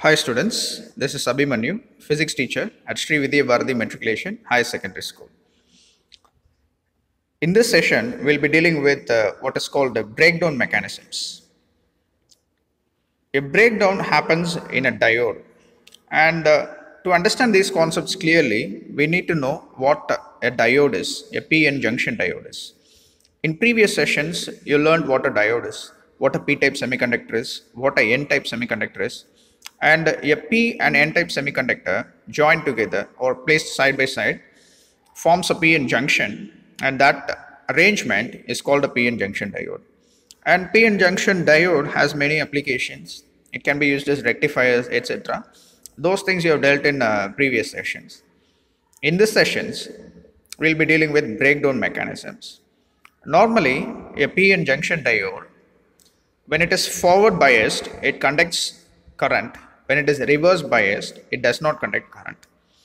Hi students, this is Abhimanyu, physics teacher at Sri Vidya Bharati Matriculation Higher Secondary School. In this session, we'll be dealing with uh, what is called the breakdown mechanisms. A breakdown happens in a diode and uh, to understand these concepts clearly, we need to know what a diode is, a PN junction diode is. In previous sessions, you learned what a diode is, what a p-type semiconductor is, what a n-type semiconductor is, and a p and n-type semiconductor joined together or placed side by side forms a p-n junction, and that arrangement is called a p-n junction diode. And p-n junction diode has many applications. It can be used as rectifiers, etc. Those things you have dealt in uh, previous sessions. In this sessions, we'll be dealing with breakdown mechanisms. Normally, a p-n junction diode, when it is forward biased, it conducts current. When it is reverse biased, it does not conduct current.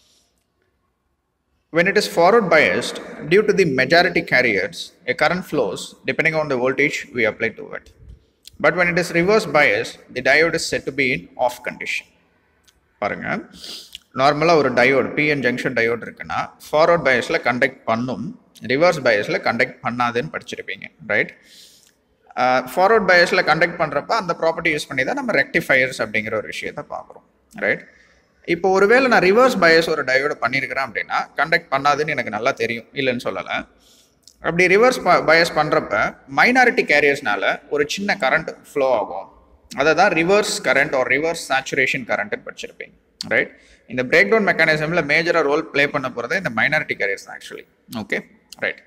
When it is forward biased, due to the majority carriers, a current flows depending on the voltage we apply to it. But when it is reverse biased, the diode is said to be in off condition. பாருங்க நார்மலாக ஒரு diode PN junction diode இருக்குன்னா forward பயஸில் conduct பண்ணும் reverse பயஸில் conduct பண்ணாதுன்னு படிச்சிருப்பீங்க right forward பயஸில் கண்டக்ட் பண்ணுறப்ப அந்த ப்ராப்பர்ட்டி யூஸ் பண்ணி தான் நம்ம ரெக்டிஃபயர்ஸ் அப்படிங்கிற ஒரு விஷயத்த பார்க்குறோம் ரைட் இப்போ ஒருவேளை நான் ரிவர்ஸ் பயஸ் ஒரு டயோடு பண்ணியிருக்கிறேன் அப்படின்னா கண்டக்ட் பண்ணாதுன்னு எனக்கு நல்லா தெரியும் இல்லைன்னு சொல்லலை அப்படி ரிவர்ஸ் பயஸ் பண்ணுறப்ப மைனாரிட்டி கேரியர்ஸ்னால ஒரு சின்ன கரண்ட் ஃப்ளோ ஆகும் அதை தான் ரிவர்ஸ் கரண்ட் ஒரு ரிவர்ஸ் சேச்சுரேஷன் கரண்ட்னு படிச்சிருப்பீங்க ரைட் இந்த பிரேக் டவுன் மெக்கானிசமில் மேஜராக ரோல் ப்ளே பண்ண போகிறது இந்த மைனாரிட்டி கேரியர்ஸ் தான் actually okay right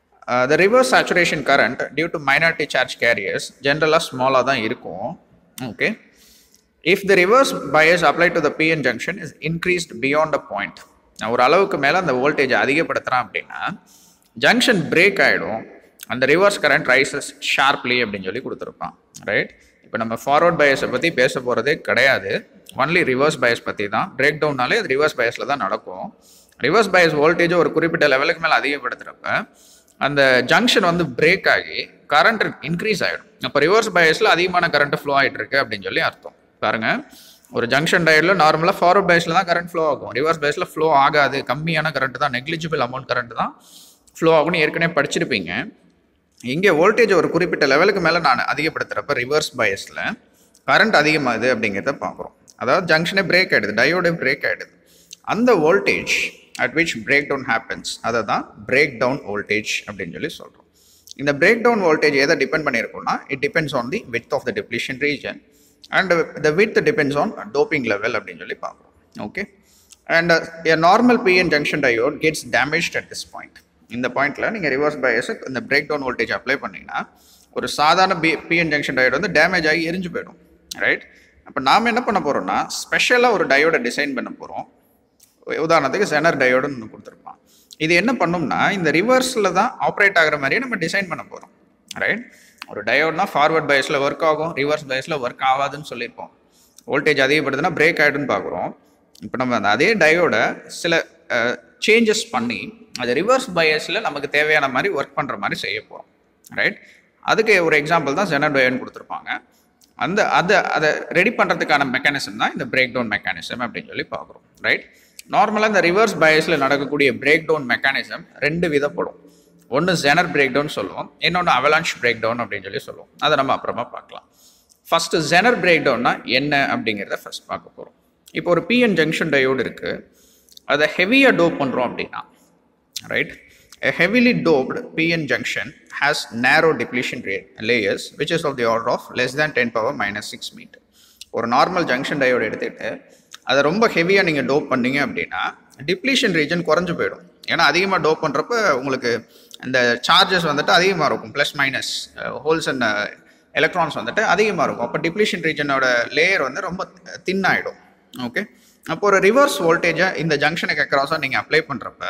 the reverse saturation current due to minority charge carriers ஜென்ரலாக ஸ்மாலாக தான் இருக்கும் okay if the reverse bias apply to the PN junction is increased beyond a point நான் ஒரு அளவுக்கு மேலே அந்த வோல்டேஜ் அதிகப்படுத்துகிறேன் அப்படின்னா ஜங்ஷன் பிரேக் ஆகிடும் அந்த ரிவர்ஸ் கரண்ட் ரைசஸ் ஷார்ப்லி அப்படின்னு சொல்லி கொடுத்துருப்பான் ரைட் இப்போ நம்ம ஃபார்வர்ட் பயஸை பற்றி பேச போகிறதே கிடையாது ஒன்லி ரிவர்ஸ் பயஸ் பற்றி தான் பிரேக் டவுன்னாலே அது ரிவர்ஸ் பயஸில் தான் நடக்கும் ரிவர்ஸ் பயஸ் வோல்டேஜை ஒரு குறிப்பிட்ட லெவலுக்கு மேலே அதிகப்படுத்துகிறப்ப அந்த ஜங்ஷன் வந்து பிரேக் ஆகி கரண்ட் இன்க்ரீஸ் ஆகிடும் அப்போ ரிவர்ஸ் பயஸில் அதிகமான கரண்ட் ஃப்ளோ ஆகிட்டு இருக்கு அப்படின்னு சொல்லி அர்த்தம் பாருங்க ஒரு ஜங்ஷன் டயரில் நார்மலாக ஃபார்வர்ட் பயஸில் தான் கரண்ட் ஃப்ளோ ஆகும் ரிவர்ஸ் பயஸில் ஃப்ளோ ஆகாது கம்மியான கரண்ட் தான் நெக்லிஜிபிள் அமௌண்ட் கரண்ட் தான் ஃப்ளோ ஆகும்னு ஏற்கனவே படிச்சிருப்பீங்க இங்கே வோல்டேஜ் ஒரு குறிப்பிட்ட லெவலுக்கு மேலே நான் அதிகப்படுத்துகிறப்ப ரிவர்ஸ் பயஸில் கரண்ட் அதிகமாகுது அப்படிங்கிறத பார்க்குறோம் அதாவது ஜங்ஷனே பிரேக் ஆகிடுது டயோடே பிரேக் ஆகிடுது அந்த voltage at which break down happens அதை தான் பிரேக் டவுன் வோல்டேஜ் அப்படின்னு சொல்லி சொல்கிறோம் இந்த பிரேக் டவுன் வோல்டேஜ் எதை டிபெண்ட் பண்ணியிருக்கோம்னா it depends on the width of the depletion region and the width depends on doping level அப்படின்னு சொல்லி பார்க்குறோம் okay and a normal PN junction diode gets damage at this point இந்த பாயிண்ட்டில் நீங்கள் reverse பயஸை இந்த break down voltage apply பண்ணிங்கன்னா ஒரு சாதாரண பி பிஎன் ஜங்ஷன் டயோடு வந்து டேமேஜ் ஆகி எரிஞ்சு போயிடும் ரைட் அப்போ நாம் என்ன பண்ண போகிறோம்னா ஸ்பெஷலாக ஒரு டயோடை டிசைன் பண்ண போகிறோம் உதாரணத்துக்கு செனர் டயோடுன்னு ஒன்று கொடுத்துருப்பான் இது என்ன பண்ணும்னா இந்த ரிவர்ஸில் தான் ஆப்ரேட் ஆகிற மாதிரியே நம்ம டிசைன் பண்ண போகிறோம் ரைட் ஒரு டயோட்னா ஃபார்வர்ட் பயஸில் ஒர்க் ஆகும் ரிவர்ஸ் பயஸில் ஒர்க் ஆகாதுன்னு சொல்லியிருப்போம் வோல்டேஜ் அதிகப்படுதுன்னா பிரேக் ஆகிடுன்னு பார்க்குறோம் இப்போ நம்ம அந்த அதே டயோடை சில சேஞ்சஸ் பண்ணி அது ரிவர்ஸ் பயஸில் நமக்கு தேவையான மாதிரி ஒர்க் பண்ணுற மாதிரி செய்ய போகிறோம் ரைட் அதுக்கு ஒரு எக்ஸாம்பிள் தான் ஜெனர் டயோன்னு கொடுத்துருப்பாங்க அந்த அதை அதை ரெடி பண்ணுறதுக்கான மெக்கானிசம் தான் இந்த பிரேக் டவுன் மெக்கானிசம் அப்படின்னு சொல்லி பார்க்குறோம் ரைட் நார்மலாக இந்த ரிவர்ஸ் பயஸில் நடக்கக்கூடிய பிரேக் டவுன் மெக்கானிசம் ரெண்டு விதப்படும் ஒன்று ஜெனர் பிரேக் டவுன் சொல்லுவோம் இன்னொன்று அவலான்ச் பிரேக் டவுன் அப்படின்னு சொல்லி சொல்லுவோம் அதை நம்ம அப்புறமா பார்க்கலாம் ஃபஸ்ட்டு ஜெனர் பிரேக் டவுன்னா என்ன அப்படிங்கிறத ஃபஸ்ட் பார்க்க போகிறோம் இப்போ ஒரு பிஎன் ஜங்ஷன் டயோடு இருக்குது அதை ஹெவியாக டோப் பண்ணுறோம் அப்படின்னா right A heavily doped PN junction has narrow depletion rate layers which is of the order of less than 10 power minus 6 meter. ஒரு நார்மல் ஜங்ஷன் டயோடு எடுத்துகிட்டு அதை ரொம்ப ஹெவியாக நீங்கள் டோப் பண்ணீங்க அப்படின்னா டிப்ளீஷன் ரீஜன் குறைஞ்சு போயிடும் ஏன்னா அதிகமாக டோப் பண்ணுறப்ப உங்களுக்கு இந்த சார்ஜஸ் வந்துட்டு அதிகமாக இருக்கும் plus minus holes and electrons வந்துட்டு அதிகமாக இருக்கும் அப்போ டிப்ளீஷன் ரீஜனோட லேயர் வந்து ரொம்ப தின் ஆகிடும் ஓகே அப்போ ஒரு ரிவர்ஸ் வோல்டேஜை இந்த ஜங்ஷனுக்கு அக்ராஸாக நீங்கள் அப்ளை பண்ணுறப்ப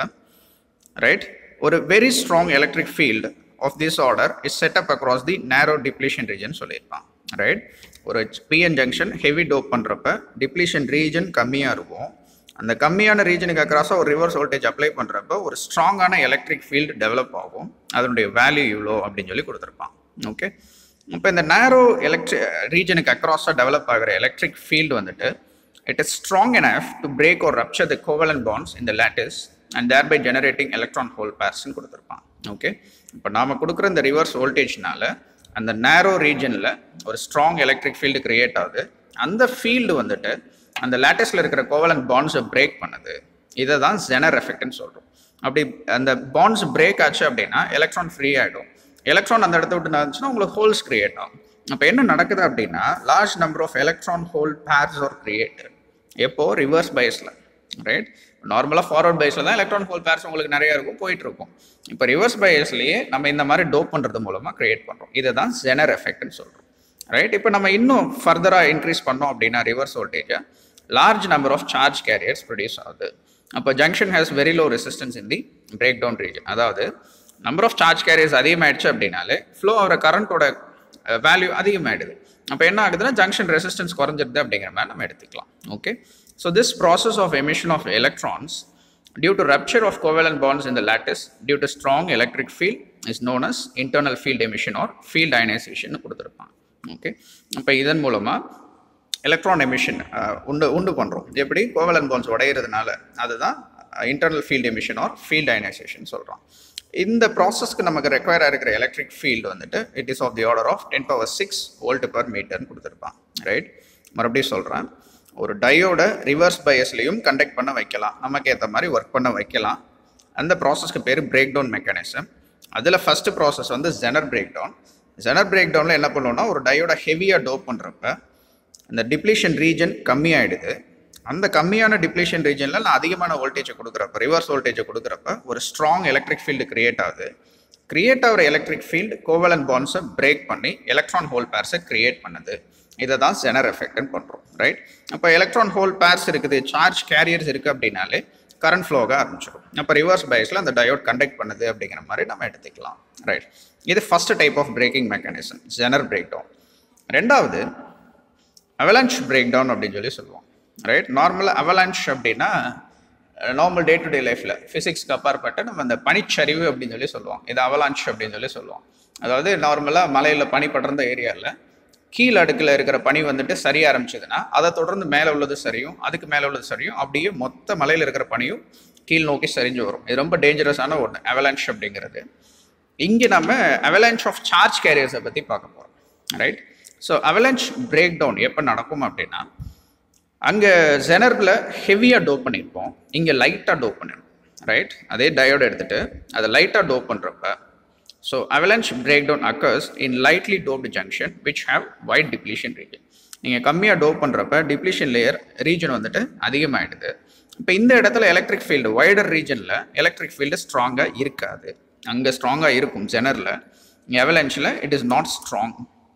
ரைட் ஒரு very strong electric field of this order is set up across the narrow depletion region சொல்லியிருப்பான் ரைட் ஒரு பிஎன் ஜங்ஷன் ஹெவி டோப் பண்ணுறப்ப டிப்ளீஷன் ரீஜன் கம்மியாக இருக்கும் அந்த கம்மியான ரீஜனுக்கு அக்ராஸாக ஒரு ரிவர்ஸ் வோல்டேஜ் அப்ளை பண்ணுறப்ப ஒரு ஸ்ட்ராங்கான எலக்ட்ரிக் ஃபீல்டு டெவலப் ஆகும் அதனுடைய வேல்யூ இவ்வளோ அப்படின்னு சொல்லி கொடுத்துருப்பான் ஓகே இப்போ இந்த நேரோ எலக்ட்ரி ரீஜனுக்கு அக்ராஸாக டெவலப் ஆகிற எலக்ட்ரிக் ஃபீல்டு வந்துட்டு it is strong enough to break or rupture the covalent bonds in the lattice and thereby generating electron hole pairs னு கொடுத்துருப்பான் ஓகே இப்போ நாம கொடுக்குற இந்த ரிவர்ஸ் வோல்டேஜ்னால அந்த நேரோ ரீஜனில் ஒரு ஸ்ட்ராங் எலக்ட்ரிக் ஃபீல்டு கிரியேட் ஆகுது அந்த ஃபீல்டு வந்துட்டு அந்த லேட்டஸ்டில் இருக்கிற கோவலன் பாண்ட்ஸை பிரேக் பண்ணுது இதை தான் ஜெனர் எஃபெக்ட்னு சொல்கிறோம் அப்படி அந்த பாண்ட்ஸ் பிரேக் ஆச்சு அப்படின்னா எலக்ட்ரான் ஃப்ரீ ஆகிடும் எலக்ட்ரான் அந்த இடத்த விட்டு நடந்துச்சுன்னா உங்களுக்கு ஹோல்ஸ் கிரியேட் ஆகும் அப்போ என்ன நடக்குது அப்படின்னா large number of electron hole pairs are created எப்போ ரிவர்ஸ் பயஸில் ரைட் நார்மலாக ஃபார்வர்ட் பயஸில் தான் எலக்ட்ரான் ஹோல் பேர்ஸ் உங்களுக்கு நிறைய இருக்கும் போயிட்டு இருக்கும் இப்போ ரிவர்ஸ் பயஸ்லேயே நம்ம இந்த மாதிரி டோப் பண்ணுறது மூலமாக கிரியேட் பண்ணுறோம் இதை தான் ஜெனர் எஃபெக்ட்னு சொல்கிறோம் ரைட் இப்போ நம்ம இன்னும் ஃபர்தராக இன்க்ரீஸ் பண்ணோம் அப்படின்னா ரிவர்ஸ் வோல்டேஜை large number of charge carriers produce ஆகுது அப்போ junction has very low resistance in the break down region அதாவது நம்பர் ஆஃப் சார்ஜ் கேரியர்ஸ் அதிகமாகிடுச்சு அப்படின்னாலே ஃப்ளோ ஆகிற கரண்ட்டோட வேல்யூ அதிகமாகிடுது அப்போ என்ன ஆகுதுன்னா ஜங்ஷன் ரெசிஸ்டன்ஸ் குறைஞ்சிருது அப்படிங்கிற மாதிரி நம்ம எடுத்துக்கலாம் okay so this process of emission of electrons due to rupture of covalent bonds in the lattice due to strong electric field is known as internal field emission or field ionization கொடுத்துருப்பான் okay அப்போ இதன் மூலமாக electron emission உண்டு உண்டு பண்ணுறோம் எப்படி Kovalan bonds உடையிறதுனால அதுதான் internal field emission or field ionization சொல்கிறோம் இந்த ப்ராசஸ்க்கு நமக்கு ரெக்வயர் இருக்கிற எலக்ட்ரிக் ஃபீல்டு வந்துட்டு it is of the order of ten power six volt per மீட்டர்னு கொடுத்துருப்பான் ரைட் மறுபடியும் சொல்கிறேன் ஒரு டயோட ரிவர்ஸ் பயஸ்லையும் கண்டக்ட் பண்ண வைக்கலாம் நமக்கு ஏற்ற மாதிரி ஒர்க் பண்ண வைக்கலாம் அந்த ப்ராசஸ்க்கு பேர் பிரேக் டவுன் மெக்கானிசம் அதில் ஃபஸ்ட்டு ப்ராசஸ் வந்து zener break down zener break டவுனில் என்ன பண்ணுவோம்னா ஒரு டயோட ஹெவியாக டோப் பண்ணுறப்ப அந்த டிப்ளீஷன் ரீஜன் கம்மியாயிடுது அந்த கம்மியான டிப்ளீஷன் ரீஜனில் நான் அதிகமான வோல்டேஜை கொடுக்குறப்ப ரிவர்ஸ் வோல்டேஜை கொடுக்குறப்ப ஒரு ஸ்ட்ராங் எலக்ட்ரிக் ஃபீல்டு கிரியேட் ஆகுது கிரியேட் ஆகிற எலக்ட்ரிக் ஃபீல்டு கோவலன் பாண்ட்ஸை பிரேக் பண்ணி எலக்ட்ரான் ஹோல் பேர்ஸை கிரியேட் பண்ணுது இதை தான் ஜெனர் எஃபெக்ட்னு பண்ணுறோம் ரைட் அப்போ எலக்ட்ரான் ஹோல் பேர்ஸ் இருக்குது சார்ஜ் கேரியர்ஸ் இருக்குது அப்படின்னாலே கரண்ட் ஃப்ளோக ஆரம்பிச்சிடும் அப்போ ரிவர்ஸ் பயஸில் அந்த டயோட் கண்டக்ட் பண்ணுது அப்படிங்கிற மாதிரி நம்ம எடுத்துக்கலாம் ரைட் இது first type of breaking mechanism zener break down ரெண்டாவது அவலான்ச் பிரேக் டவுன் அப்படின்னு சொல்லி சொல்லுவோம் ரைட் நார்மலாக அவலான்ச் அப்படின்னா நார்மல் டே டு டே லைஃப்பில் ஃபிசிக்ஸ்க்கு அப்பாற்பட்டு நம்ம அந்த பனிச்சரிவு அப்படின்னு சொல்லி சொல்லுவோம் இது அவலான்ச் அப்படின்னு சொல்லி சொல்லுவோம் அதாவது நார்மலாக மலையில் பனி படர்ந்த ஏரியாவில் கீழ் அடுக்கில் இருக்கிற பனி வந்துட்டு சரிய ஆரம்பிச்சதுன்னா அதை தொடர்ந்து மேலே உள்ளது சரியும் அதுக்கு மேலே உள்ளது சரியும் அப்படியே மொத்த மலையில் இருக்கிற பனியும் கீழ் நோக்கி சரிஞ்சு வரும் இது ரொம்ப டேஞ்சரஸான ஒன்று அவலான்ச் அப்படிங்கிறது இங்கே நம்ம அவலான்ச் ஆஃப் சார்ஜ் கேரியர்ஸை பற்றி பார்க்க போகிறோம் right so avalanche break down எப்போ நடக்கும் அப்படின்னா அங்கே ஜெனரில் ஹெவியாக டோப் பண்ணியிருப்போம் இங்கே லைட்டாக டோப் பண்ணிருப்போம் ரைட் அதே டயோடு எடுத்துகிட்டு அதை லைட்டாக டோப் பண்ணுறப்ப so avalanche break down occurs in lightly doped junction which have wide depletion region நீங்கள் கம்மியாக டோப் பண்ணுறப்ப டிப்ளீஷன் லேயர் ரீஜன் வந்துட்டு அதிகமாகிடுது இப்போ இந்த இடத்துல எலக்ட்ரிக் ஃபீல்டு வைடர் ரீஜனில் எலக்ட்ரிக் ஃபீல்டு ஸ்ட்ராங்காக இருக்காது அங்கே ஸ்ட்ராங்காக இருக்கும் ஜெனரில் எவலன்ச்சில் இட் இஸ் நாட் ஸ்ட்ராங்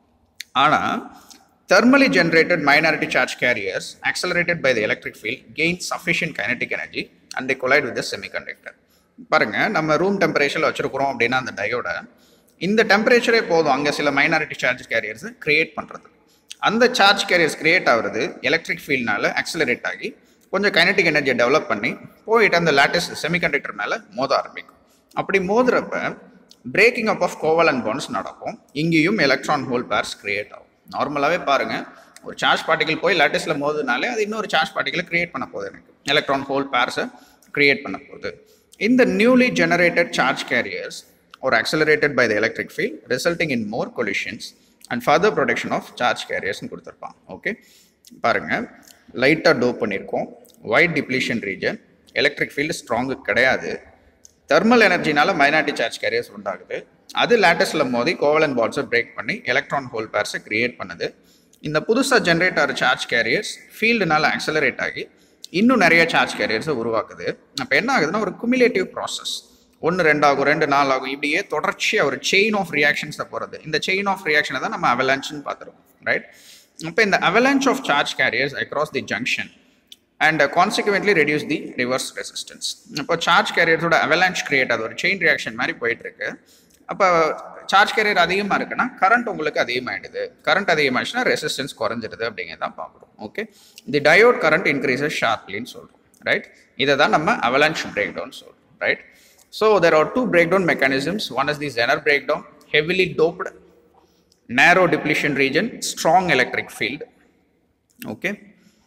ஆனால் thermally generated minority charge carriers accelerated by the electric field gain sufficient kinetic energy and they collide with the semiconductor பாருங்க நம்ம ரூம் டெம்பரேச்சரில் வச்சுருக்கிறோம் அப்படின்னா அந்த டயோட இந்த டெம்பரேச்சரே போதும் அங்கே சில மைனாரிட்டி சார்ஜ் கேரியர்ஸ் கிரியேட் பண்ணுறது அந்த சார்ஜ் கேரியர்ஸ் கிரியேட் ஆகுறது எலக்ட்ரிக் ஃபீல்ட்னால அக்சலரேட் ஆகி கொஞ்சம் கைனட்டிக் எனர்ஜியை டெவலப் பண்ணி போயிட்டு அந்த லேட்டஸ்ட் செமிகண்டக்டர் மேலே மோத ஆரம்பிக்கும் அப்படி மோதுறப்ப breaking up of covalent bonds நடக்கும் இங்கேயும் எலக்ட்ரான் ஹோல் பேர்ஸ் கிரியேட் ஆகும் நார்மலாகவே பாருங்கள் ஒரு சார்ஜ் பார்ட்டிகல் போய் லேட்டஸ்ட்டில் மோதுனாலே அது இன்னொரு சார்ஜ் பார்ட்டிகளை கிரியேட் பண்ண போகுது எனக்கு எலக்ட்ரான் ஹோல் பேர்ஸை கிரியேட் பண்ண போகுது இந்த newly generated charge carriers or accelerated by the electric field resulting in more collisions and further protection of charge carriers கொடுத்துருப்பான் ஓகே பாருங்க லைட்டாக டோப் பண்ணியிருக்கோம் wide depletion region electric field strong கிடையாது thermal எனர்ஜினால மைனாரிட்டி சார்ஜ் கேரியர்ஸ் உண்டாகுது அது லேட்டஸ்டில் மோதி கோவலன் பால்ஸை பிரேக் பண்ணி எலக்ட்ரான் ஹோல் பேர்ஸை கிரியேட் பண்ணுது இந்த புதுசாக ஜென்ரேட் ஆகிற சார்ஜ் கேரியர்ஸ் ஃபீல்டுனால ஆக்சலரேட் ஆகி இன்னும் நிறைய சார்ஜ் கேரியர்ஸை உருவாக்குது அப்போ என்ன ஆகுதுன்னா ஒரு குமிலேட்டிவ் ப்ராசஸ் ஒன்று ரெண்டாகும் ரெண்டு நாள் ஆகும் இப்படியே தொடர்ச்சியாக ஒரு செயின் ஆஃப் ரியாக்ஷன்ஸை போகிறது இந்த செயின் ஆஃப் ரியாக்ஷனை தான் நம்ம அவலான்ச்னு பார்த்துருக்கோம் ரைட் இப்போ இந்த avalanche of charge carriers across the junction and consequently reduce the reverse resistance இப்போ சார்ஜ் கேரியர்ஸோட அவலான்ச் கிரியேட் ஆகுது ஒரு செயின் ரியாக்ஷன் மாதிரி போயிட்டு இருக்கு அப்போ சார்ஜ் கேரியர் அதிகமாக இருக்குன்னா கரண்ட் உங்களுக்கு அதிகமாகிடுது கரண்ட் அதிகமாகிடுச்சுன்னா ரெசிஸ்டன்ஸ் குறைஞ்சிருது அப்படிங்கிறத பார்க்குறோம் okay the diode current increases ஷார்ப்லின்னு சொல்கிறோம் ரைட் இதை தான் நம்ம அவலான்ச் பிரேக் டவுன் சொல்கிறோம் right so there are two break down mechanisms one is the zener break down heavily doped narrow depletion region strong electric field okay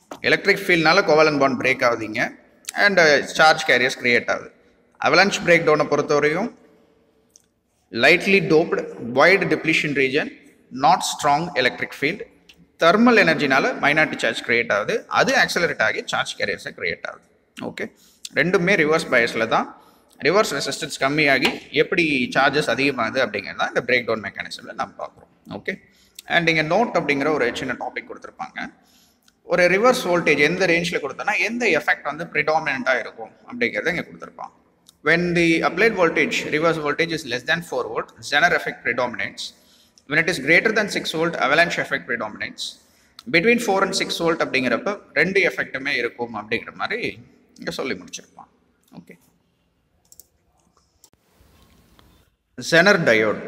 electric ஃபீல்ட்னால covalent bond break ஆகுதுங்க and charge carriers create ஆகுது avalanche break டவுனை பொறுத்தவரையும் lightly doped wide depletion region not strong electric field thermal எனர்ஜினால minority charge create ஆகுது அது accelerate ஆகி charge கேரியர்ஸை கிரியேட் ஆகுது ஓகே ரெண்டுமே ரிவர்ஸ் பயஸில் தான் ரிவர்ஸ் ரெசிஸ்டன்ஸ் கம்மியாகி எப்படி சார்ஜஸ் அதிகமாகுது அப்படிங்கிறது தான் இந்த பிரேக் டவுன் மெக்கானிசமில் நம்ம பார்க்குறோம் ஓகே அண்ட் இங்கே நோட் அப்படிங்கிற ஒரு சின்ன டாபிக் கொடுத்துருப்பாங்க ஒரு ரிவர்ஸ் வோல்டேஜ் எந்த ரேஞ்சில் கொடுத்தோன்னா எந்த எஃபெக்ட் வந்து ப்ரிடாமினண்ட்டாக இருக்கும் அப்படிங்கிறத இங்கே கொடுத்துருப்பான் when the applied voltage reverse voltage is less than 4 volt zener effect predominates when it is greater than 6 volt avalanche effect predominates between 4 and 6 volt அப்படிங்கிறப்ப ரெண்டு எஃபெக்ட்டுமே இருக்கும் அப்படிங்கிற மாதிரி இங்கே சொல்லி முடிச்சிருப்பான் okay zener diode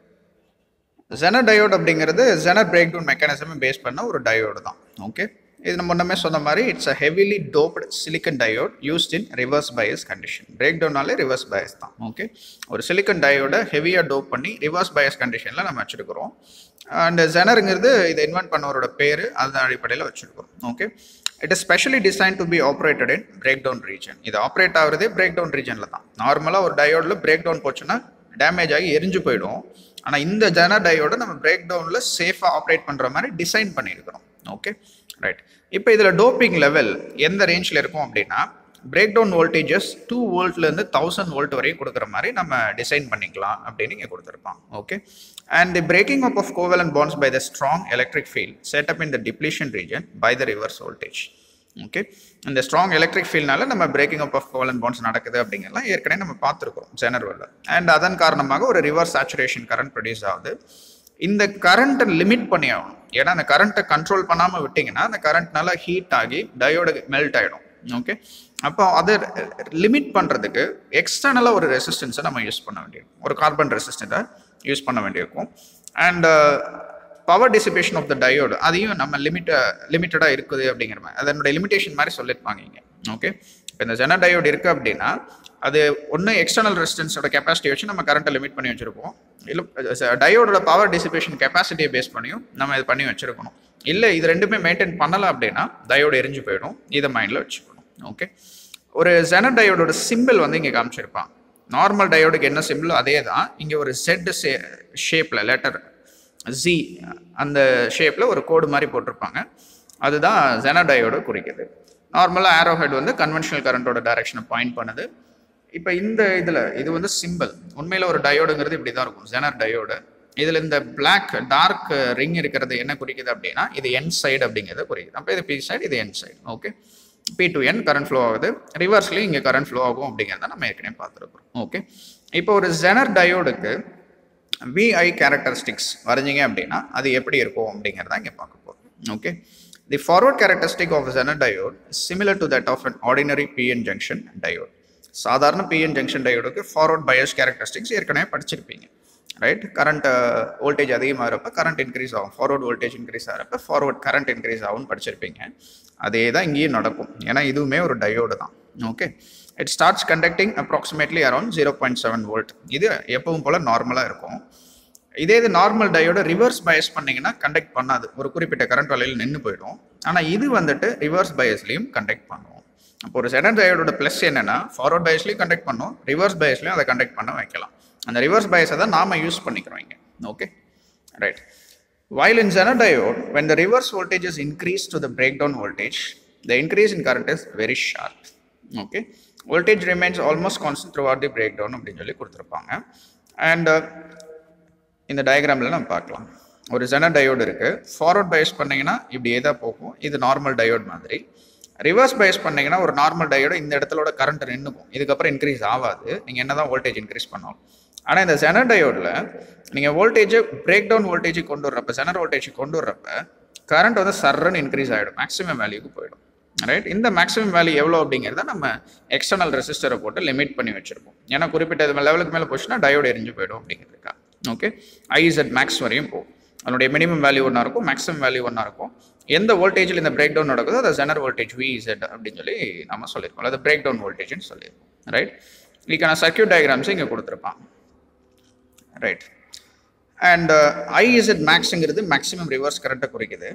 zener diode அப்படிங்கிறது ஜெனர் பிரேக் டவுன் மெக்கானிசமை பேஸ் பண்ண ஒரு டயோடு தான் ஓகே இது நம்ம முன்னமே சொன்ன மாதிரி it's a heavily doped silicon diode used in reverse bias condition break டவுனாலே ரிவர்ஸ் பயஸ் தான் ஓகே ஒரு சிலிக்கன் டயோட ஹெவியாக டோப் பண்ணி ரிவர்ஸ் பயஸ் கண்டிஷனில் நம்ம வச்சுருக்கிறோம் அண்ட் ஜெனருங்கிறது இதை இன்வென்ட் பண்ணவரோட பேர் அதன் அடிப்படையில் வச்சுருக்கிறோம் okay it is specially design to be operated in break down region இது ஆப்ரேட் ஆகுறதே பிரேக் டவுன் ரீஜனில் தான் நார்மலாக ஒரு டயோடில் பிரேக் டவுன் போச்சுன்னா டேமேஜ் ஆகி எரிஞ்சு போயிடும் ஆனால் இந்த ஜெனர் டயோட நம்ம பிரேக் டவுனில் சேஃபாக ஆப்ரேட் பண்ணுற மாதிரி டிசைன் பண்ணியிருக்கிறோம் ஓகே ரைட் இப்போ இதில் டோப்பிங் லெவல் எந்த ரேஞ்சில் இருக்கும் அப்படின்னா பிரேக் டவுன் வோல்டேஜஸ் டூ வோல்ட்லேருந்து தௌசண்ட் வோல்ட் வரையும் கொடுக்குற மாதிரி நம்ம டிசைன் பண்ணிக்கலாம் அப்படின்னு இங்கே கொடுத்துருப்பான் okay and the breaking up of covalent bonds by the strong electric field set up in the depletion region by the reverse voltage okay இந்த ஸ்ட்ராங் எலக்ட்ரிக் ஃபீல்ட்னால நம்ம breaking up of covalent bonds நடக்குது அப்படிங்கிறலாம் ஏற்கனவே நம்ம பார்த்துருக்கோம் ஜெனரலில் and அதன் காரணமாக ஒரு ரிவர்ஸ் சேச்சுரேஷன் கரண்ட் ப்ரொடியூஸ் ஆகுது இந்த கரண்ட்டை லிமிட் பண்ணி ஆகணும் ஏன்னா அந்த கரண்ட்டை கண்ட்ரோல் பண்ணாமல் விட்டிங்கன்னா அந்த கரண்ட்னால ஹீட் ஆகி டயோடு மெல்ட் ஆகிடும் ஓகே அப்போ அதை லிமிட் பண்ணுறதுக்கு எக்ஸ்டர்னலாக ஒரு ரெசிஸ்டன்ஸை நம்ம யூஸ் பண்ண வேண்டியிருக்கும் ஒரு கார்பன் ரெசிஸ்டண்ட்டை யூஸ் பண்ண வேண்டியிருக்கும் and power dissipation of the diode அதையும் நம்ம லிமிட்ட லிமிட்டடாக இருக்குது அப்படிங்கிற மாதிரி அதனுடைய லிமிடேஷன் மாதிரி சொல்லியிருப்பாங்க இங்கே ஓகே இப்போ இந்த ஜென டயோடு இருக்குது அப்படின்னா அது ஒன்று எக்ஸ்டர்னல் ரெசிஸ்டன்ஸோட கெப்பாசிட்டி வச்சு நம்ம கரண்ட்டை லிமிட் பண்ணி வச்சுருப்போம் இல்லை டயோடோட பவர் டிசிபேஷன் கெப்பாசிட்டியை பேஸ் பண்ணியும் நம்ம இது பண்ணி வச்சுருக்கணும் இல்லை இது ரெண்டுமே மெயின்டைன் பண்ணலை அப்படின்னா டயோடு எரிஞ்சு போயிடும் இதை மைண்டில் வச்சுக்கணும் ஓகே ஒரு ஜென டயோடோட சிம்பிள் வந்து இங்கே காமிச்சிருப்பான் நார்மல் டயோடுக்கு என்ன சிம்பிள் அதே தான் இங்கே ஒரு செட் ஷேப்பில் லெட்டர் ஜி அந்த ஷேப்பில் ஒரு கோடு மாதிரி போட்டிருப்பாங்க அதுதான் ஜென டயோடு குறிக்குது நார்மலாக ஆரோ ஹெட் வந்து கன்வென்ஷனல் கரண்ட்டோட டைரக்ஷனை பாயிண்ட் பண்ணுது இப்போ இந்த இதில் இது வந்து சிம்பிள் உண்மையில் ஒரு டயோடுங்கிறது இப்படி தான் இருக்கும் ஜெனர் டயோடு இதில் இந்த பிளாக் டார்க் ரிங் இருக்கிறது என்ன குறிக்குது அப்படின்னா இது என் சைடு அப்படிங்கிறத குறிக்குது அப்போ இது பி சைடு இது N side okay P to N current flow ஆகுது ரிவர்ஸ்லேயும் இங்கே கரண்ட் ஃப்ளோ ஆகும் அப்படிங்கிறத நம்ம ஏற்கனவே பார்த்துருக்குறோம் ஓகே இப்போ ஒரு ஜெனர் டயோடுக்கு விஐ கேரக்டரிஸ்டிக்ஸ் வரைஞ்சிங்க அப்படின்னா அது எப்படி இருக்கும் அப்படிங்கிறத இங்கே பார்க்க போகிறோம் okay the forward characteristic of Zener diode similar to that of an ordinary PN junction diode சாதாரண பிஎன் ஜங்ஷன் டயோடுக்கு ஃபார்வர்ட் பயஸ் கேரக்டரிஸ்டிக்ஸ் ஏற்கனவே படிச்சிருப்பீங்க ரைட் கரண்ட் வோல்டேஜ் அதிகமாகிறப்ப கரண்ட் இன்க்ரீஸ் ஆகும் ஃபார்வர்ட் வோல்டேஜ் இன்க்ரீஸ் ஆகிறப்ப ஃபார்வர்ட் கரண்ட் இன்க்ரீஸ் ஆகும்னு படிச்சிருப்பீங்க அதே தான் இங்கேயும் நடக்கும் ஏன்னா இதுவுமே ஒரு டயோடு தான் okay it starts conducting approximately around zero point seven volt இது எப்பவும் போல் நார்மலாக இருக்கும் இதே இது நார்மல் டயோட ரிவர்ஸ் பயஸ் பண்ணிங்கன்னா கண்டக்ட் பண்ணாது ஒரு குறிப்பிட்ட கரண்ட் வலையில் நின்று போயிடும் ஆனால் இது வந்துட்டு ரிவர்ஸ் பயஸ்லையும் கண்டக்ட் பண்ணுவோம் அப்போ ஒரு செகண்ட் டயோடோட ப்ளஸ் என்னன்னா ஃபார்வர்ட் பயஸ்லையும் கண்டக்ட் பண்ணும் ரிவர்ஸ் பயஸ்லையும் அதை கண்டக்ட் பண்ண வைக்கலாம் அந்த ரிவர்ஸ் பயஸை தான் நாம யூஸ் பண்ணிக்கிறோம் இங்கே okay right While in Zener diode, when the reverse voltage is increased to the breakdown voltage, the increase in current is very sharp. Okay. Voltage remains almost constant throughout the breakdown அப்படின்னு சொல்லி கொடுத்துருப்பாங்க and இந்த டயக்ராமில் நம்ம பார்க்கலாம் ஒரு Zener diode இருக்குது forward bias பண்ணிங்கன்னா இப்படியே தான் போகும் இது நார்மல் டயோட் மாதிரி ரிவர்ஸ் பயஸ் பண்ணிங்கன்னா ஒரு நார்மல் டயோடு இந்த இடத்துலோட கரண்ட் நின்றுக்கும் இதுக்கப்புறம் இன்க்ரீஸ் ஆகாது நீங்கள் என்ன தான் வோல்டேஜ் இன்க்ரீஸ் பண்ணாலும் ஆனால் இந்த ஜெனர் டயோடில் நீங்கள் வோல்டேஜை பிரேக் டவுன் வோல்டேஜ் கொண்டு வர்றப்ப ஜெனர் வோல்டேஜ் கொண்டு வர்றப்ப கரண்ட் வந்து சர்றன்னு இன்க்ரீஸ் ஆகிடும் மேக்ஸிமம் வேல்யூக்கு போயிடும் ரைட் இந்த மேக்ஸிமம் வேல்யூ எவ்வளோ அப்படிங்கிறத நம்ம எக்ஸ்டர்னல் ரெசிஸ்டரை போட்டு லிமிட் பண்ணி வச்சிருப்போம் ஏன்னா குறிப்பிட்ட லெவலுக்கு மேலே போச்சுன்னா டயோடு எரிஞ்சு போயிடும் அப்படிங்கிறதுக்கா ஓகே ஐசட் மேக்ஸ் வரையும் போகும் அதனுடைய மினிமம் வேல்யூ ஒன்றா இருக்கும் மேக்ஸிமம் வேல்யூ ஒன்றா இருக்கும் எந்த வோல்டேஜில் இந்த பிரேக் டவுன் நடக்குதோ அதை ஜெனர் வோல்டேஜ் விஇசட் அப்படின்னு சொல்லி நம்ம சொல்லியிருக்கோம் அது பிரேக் டவுன் வோல்டேஜ்னு சொல்லியிருக்கோம் ரைட் இதுக்கான சர்க்கியூட் டயக்ராம்ஸ் இங்கே கொடுத்துருப்பான் ரைட் அண்ட் ஐஇசட் மேக்ஸுங்கிறது மேக்ஸிமம் ரிவர்ஸ் கரண்ட்டை குறிக்குது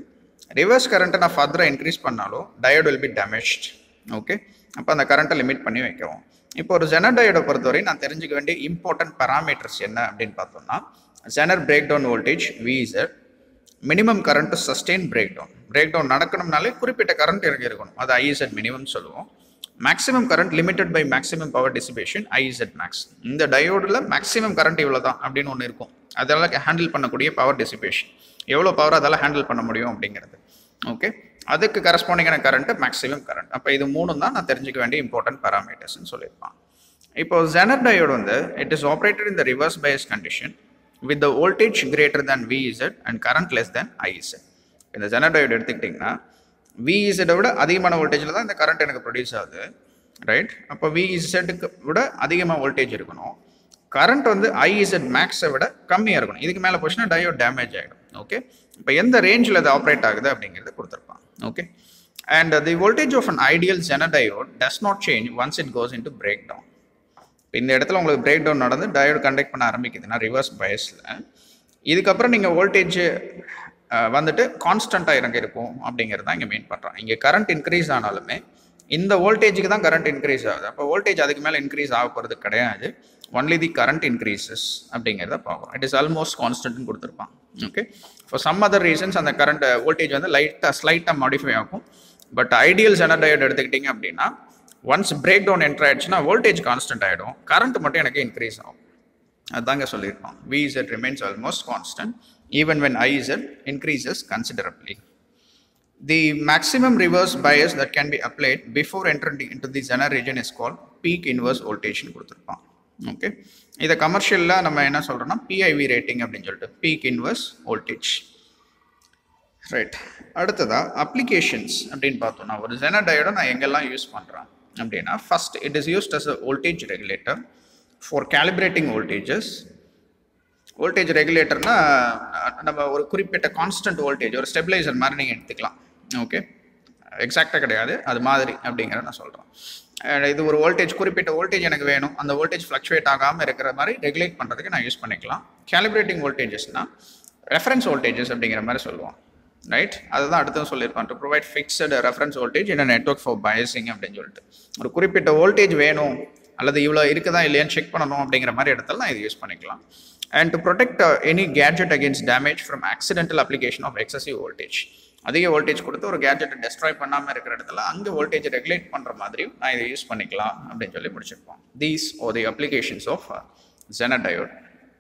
ரிவர்ஸ் கரண்ட்டை நான் ஃபர்தராக இன்க்ரீஸ் பண்ணாலும் diode will be damaged okay அப்போ அந்த கரண்ட்டை லிமிட் பண்ணி வைக்கிறோம் இப்போ ஒரு ஜெனர் டயோடை பொறுத்தவரை நான் தெரிஞ்சுக்க வேண்டிய இம்பார்ட்டன்ட் பராமீட்டர்ஸ் என்ன அப்படின்னு பார்த்தோம்னா Zener break down voltage VZ minimum current sustain breakdown breakdown நடக்கணும்னாலே குறிப்பிட்ட கரண்ட் எனக்கு இருக்கணும் அது ஐஇசட் மினிமம் சொல்லுவோம் maximum current limited by maximum power dissipation IZ max இந்த டயோடில் மேக்ஸிமம் கரண்ட் இவ்வளோ தான் அப்படின்னு ஒன்று இருக்கும் அதெல்லாம் ஹேண்டில் பண்ணக்கூடிய பவர் டிசிபேஷன் எவ்வளோ பவர் அதெல்லாம் ஹேண்டில் பண்ண முடியும் அப்படிங்கிறது ஓகே அதுக்கு கரஸ்பாண்டிங்கான கரண்ட் மேக்ஸிமம் கரண்ட் அப்போ இது மூணும் தான் நான் தெரிஞ்சுக்க வேண்டிய இம்பார்ட்டன்ட் பேராமீட்டர்ஸ்னு சொல்லியிருப்பான் இப்போ ஜெனர் டயோடு வந்து it is operated in the reverse bias condition with the voltage greater than VZ and current less than IZ இந்த ஜெனர் டயோடு எடுத்துக்கிட்டிங்கன்னா விஇசட்டை விட அதிகமான வோல்டேஜில் தான் இந்த கரண்ட் எனக்கு ப்ரொடியூஸ் ஆகுது ரைட் அப்போ விஇசட்டுக்கு விட அதிகமாக வோல்டேஜ் இருக்கணும் கரண்ட் வந்து ஐஇசட் மேக்ஸை விட கம்மியாக இருக்கணும் இதுக்கு மேலே போச்சுன்னா டயோட் டேமேஜ் ஆகிடும் ஓகே இப்போ எந்த ரேஞ்சில் அது ஆப்ரேட் ஆகுது அப்படிங்கிறது கொடுத்துருப்பான் okay and the voltage of an ideal Zener diode does not change once it goes into breakdown இந்த இடத்துல உங்களுக்கு பிரேக் டவுன் நடந்து டயோடு கண்டக்ட் பண்ண ஆரம்பிக்குதுன்னா ரிவர்ஸ் பயஸில் இதுக்கப்புறம் நீங்கள் வோல்டேஜ் வந்துட்டு கான்ஸ்டண்ட்டாக இறங்க இருக்கும் அப்படிங்கிறது தான் இங்கே மெயின் பண்ணுறான் இங்கே கரண்ட் இன்க்ரீஸ் ஆனாலுமே இந்த வோல்டேஜுக்கு தான் கரண்ட் இன்க்ரீஸ் ஆகுது அப்போ வோல்டேஜ் அதுக்கு மேலே இன்க்ரீஸ் ஆக போகிறது கிடையாது ஒன்லி தி கரண்ட் இன்க்ரீசஸ் அப்படிங்கிறத பார்க்குறோம் இட் இஸ் ஆல்மோஸ்ட் கான்ஸ்டன்ட்னு கொடுத்துருப்பான் okay for some other reasons அந்த கரண்ட் வோல்டேஜ் வந்து லைட்டாக ஸ்லைட்டாக மாடிஃபை ஆகும் பட் ஐடியல் ஜெனர் டயோட் எடுத்துக்கிட்டிங்க அப்படின்னா ஒன்ஸ் பிரேக் டவுன் என்ட்ரு ஆயிடுச்சுன்னா வோல்டேஜ் கான்ஸ்டன்ட் ஆகிடும் கரண்ட் மட்டும் எனக்கு இன்க்ரீஸ் ஆகும் அதுதாங்க சொல்லியிருக்கோம் VZ remains almost constant even when IZ increases considerably the maximum reverse bias that can be applied before entering into the Zener region is called peak inverse voltageன்னு கொடுத்துருப்பான் okay இதை கமர்ஷியலில் நம்ம என்ன சொல்கிறோம்னா பிஐவி ரேட்டிங் அப்படின்னு சொல்லிட்டு பீக் இன்வர்ஸ் வோல்டேஜ் ரைட் அடுத்ததா applications அப்படின்னு பார்த்தோம்னா ஒரு ஜெனர் டயோட நான் எங்கெல்லாம் யூஸ் பண்ணுறேன் அப்படின்னா first it is used as a voltage regulator for calibrating voltages voltage ரெகுலேட்டர்னா நம்ம ஒரு குறிப்பிட்ட கான்ஸ்டன்ட் வோல்டேஜ் ஒரு ஸ்டெபிளைசர் மாதிரி நீங்கள் எடுத்துக்கலாம் ஓகே எக்ஸாக்டாக கிடையாது அது மாதிரி அப்படிங்கிறத நான் சொல்கிறேன் இது ஒரு வோல்டேஜ் குறிப்பிட்ட வோல்டேஜ் எனக்கு வேணும் அந்த வோல்டேஜ் ஃப்ளக்சுவேட் ஆகாமல் இருக்கிற மாதிரி ரெகுலேட் பண்ணுறதுக்கு நான் யூஸ் பண்ணிக்கலாம் கேலிப்ரேட்டிங் வோல்டேஜஸ்னால் ரெஃபரன்ஸ் வோல்டேஜஸ் அப்படிங்கிற மாதிரி சொல்லுவோம் ரைட் அதுதான் அடுத்தது சொல்லியிருப்பான் to provide fixed reference voltage in network for biasing அப்படின்னு சொல்லிட்டு ஒரு குறிப்பிட்ட வோல்டேஜ் வேணும் அல்லது இவ்வளோ இருக்குதா இல்லையான்னு செக் பண்ணணும் அப்படிங்கிற மாதிரி இடத்துல நான் இது யூஸ் பண்ணிக்கலாம் and to protect any gadget against damage from accidental application of excessive voltage அதிக வோல்டேஜ் கொடுத்து ஒரு கேட்ஜெட்டை டெஸ்ட்ராய் பண்ணாமல் இருக்கிற இடத்துல அங்கே வோல்டேஜ் ரெகுலேட் பண்ணுற மாதிரியும் நான் இதை யூஸ் பண்ணிக்கலாம் அப்படின்னு சொல்லி முடிச்சிருப்போம் these oh the applications of Zener diode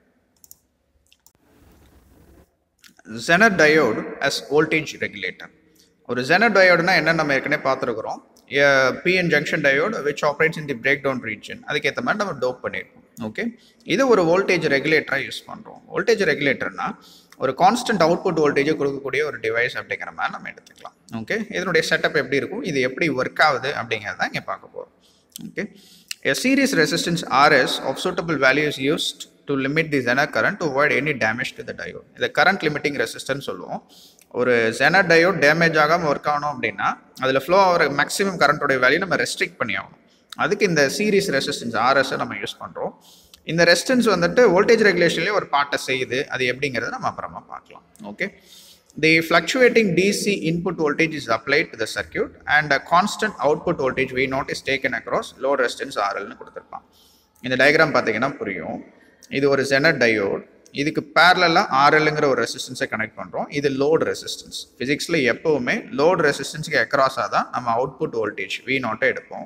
Zener diode as voltage regulator ஒரு ஜெனர் டயோடுனா என்ன நம்ம ஏற்கனவே பார்த்துருக்குறோம் PN junction diode which operates in the break down region அதுக்கேற்ற மாதிரி நம்ம டோப் பண்ணியிருக்கோம் ஓகே இது ஒரு வோல்டேஜ் ரெகுலேட்டராக யூஸ் பண்ணுறோம் வோல்டேஜ் ரெகுலேட்டர்னா ஒரு கான்ஸ்டன்ட் அவுட்புட் வோல்டேஜை கொடுக்கக்கூடிய ஒரு டிவைஸ் அப்படிங்கிற மாதிரி நம்ம எடுத்துக்கலாம் ஓகே இதனுடைய செட்டப் எப்படி இருக்கும் இது எப்படி ஒர்க் ஆகுது அப்படிங்கிறத இங்கே பார்க்க போகிறோம் okay A series resistance RS of suitable value is used to limit the Zener current to avoid any damage to the diode. இதை current limiting resistance சொல்லுவோம் ஒரு Zener diode டேமேஜ் ஆகாமல் ஒர்க் ஆகணும் அப்படின்னா அதில் ஃப்ளோ ஆகிற மேக்ஸிமம் கரண்ட்டோட value நம்ம ரெஸ்ட்ரிக்ட் பண்ணி ஆகணும் அதுக்கு இந்த சீரிஸ் ரெசிஸ்டன்ஸ் ஆர்எஸ்ஸை நம்ம யூஸ் பண்ணுறோம் இந்த ரெசிஸ்டன்ஸ் வந்துட்டு வோல்டேஜ் ரெகுலேஷன்லேயே ஒரு பார்ட்டை செய்யுது அது எப்படிங்கிறத நம்ம அப்புறமா பார்க்கலாம் okay The fluctuating DC input voltage is applied to the circuit and a constant output voltage V naught is taken across load resistance RL னு கொடுத்துருப்பான் இந்த டயக்ராம் பார்த்தீங்கன்னா புரியும் இது ஒரு ஜெனர் டயோட் இதுக்கு பேரலாக ஆர்எல்ங்கிற ஒரு ரெசிஸ்டன்ஸை கனெக்ட் பண்ணுறோம் இது லோட் ரெசிஸ்டன்ஸ் ஃபிசிக்ஸில் எப்போவுமே லோட் ரெசிஸ்டன்ஸுக்கு அக்ராஸாக தான் நம்ம அவுட்புட் வோல்டேஜ் வி நாட்டை எடுப்போம்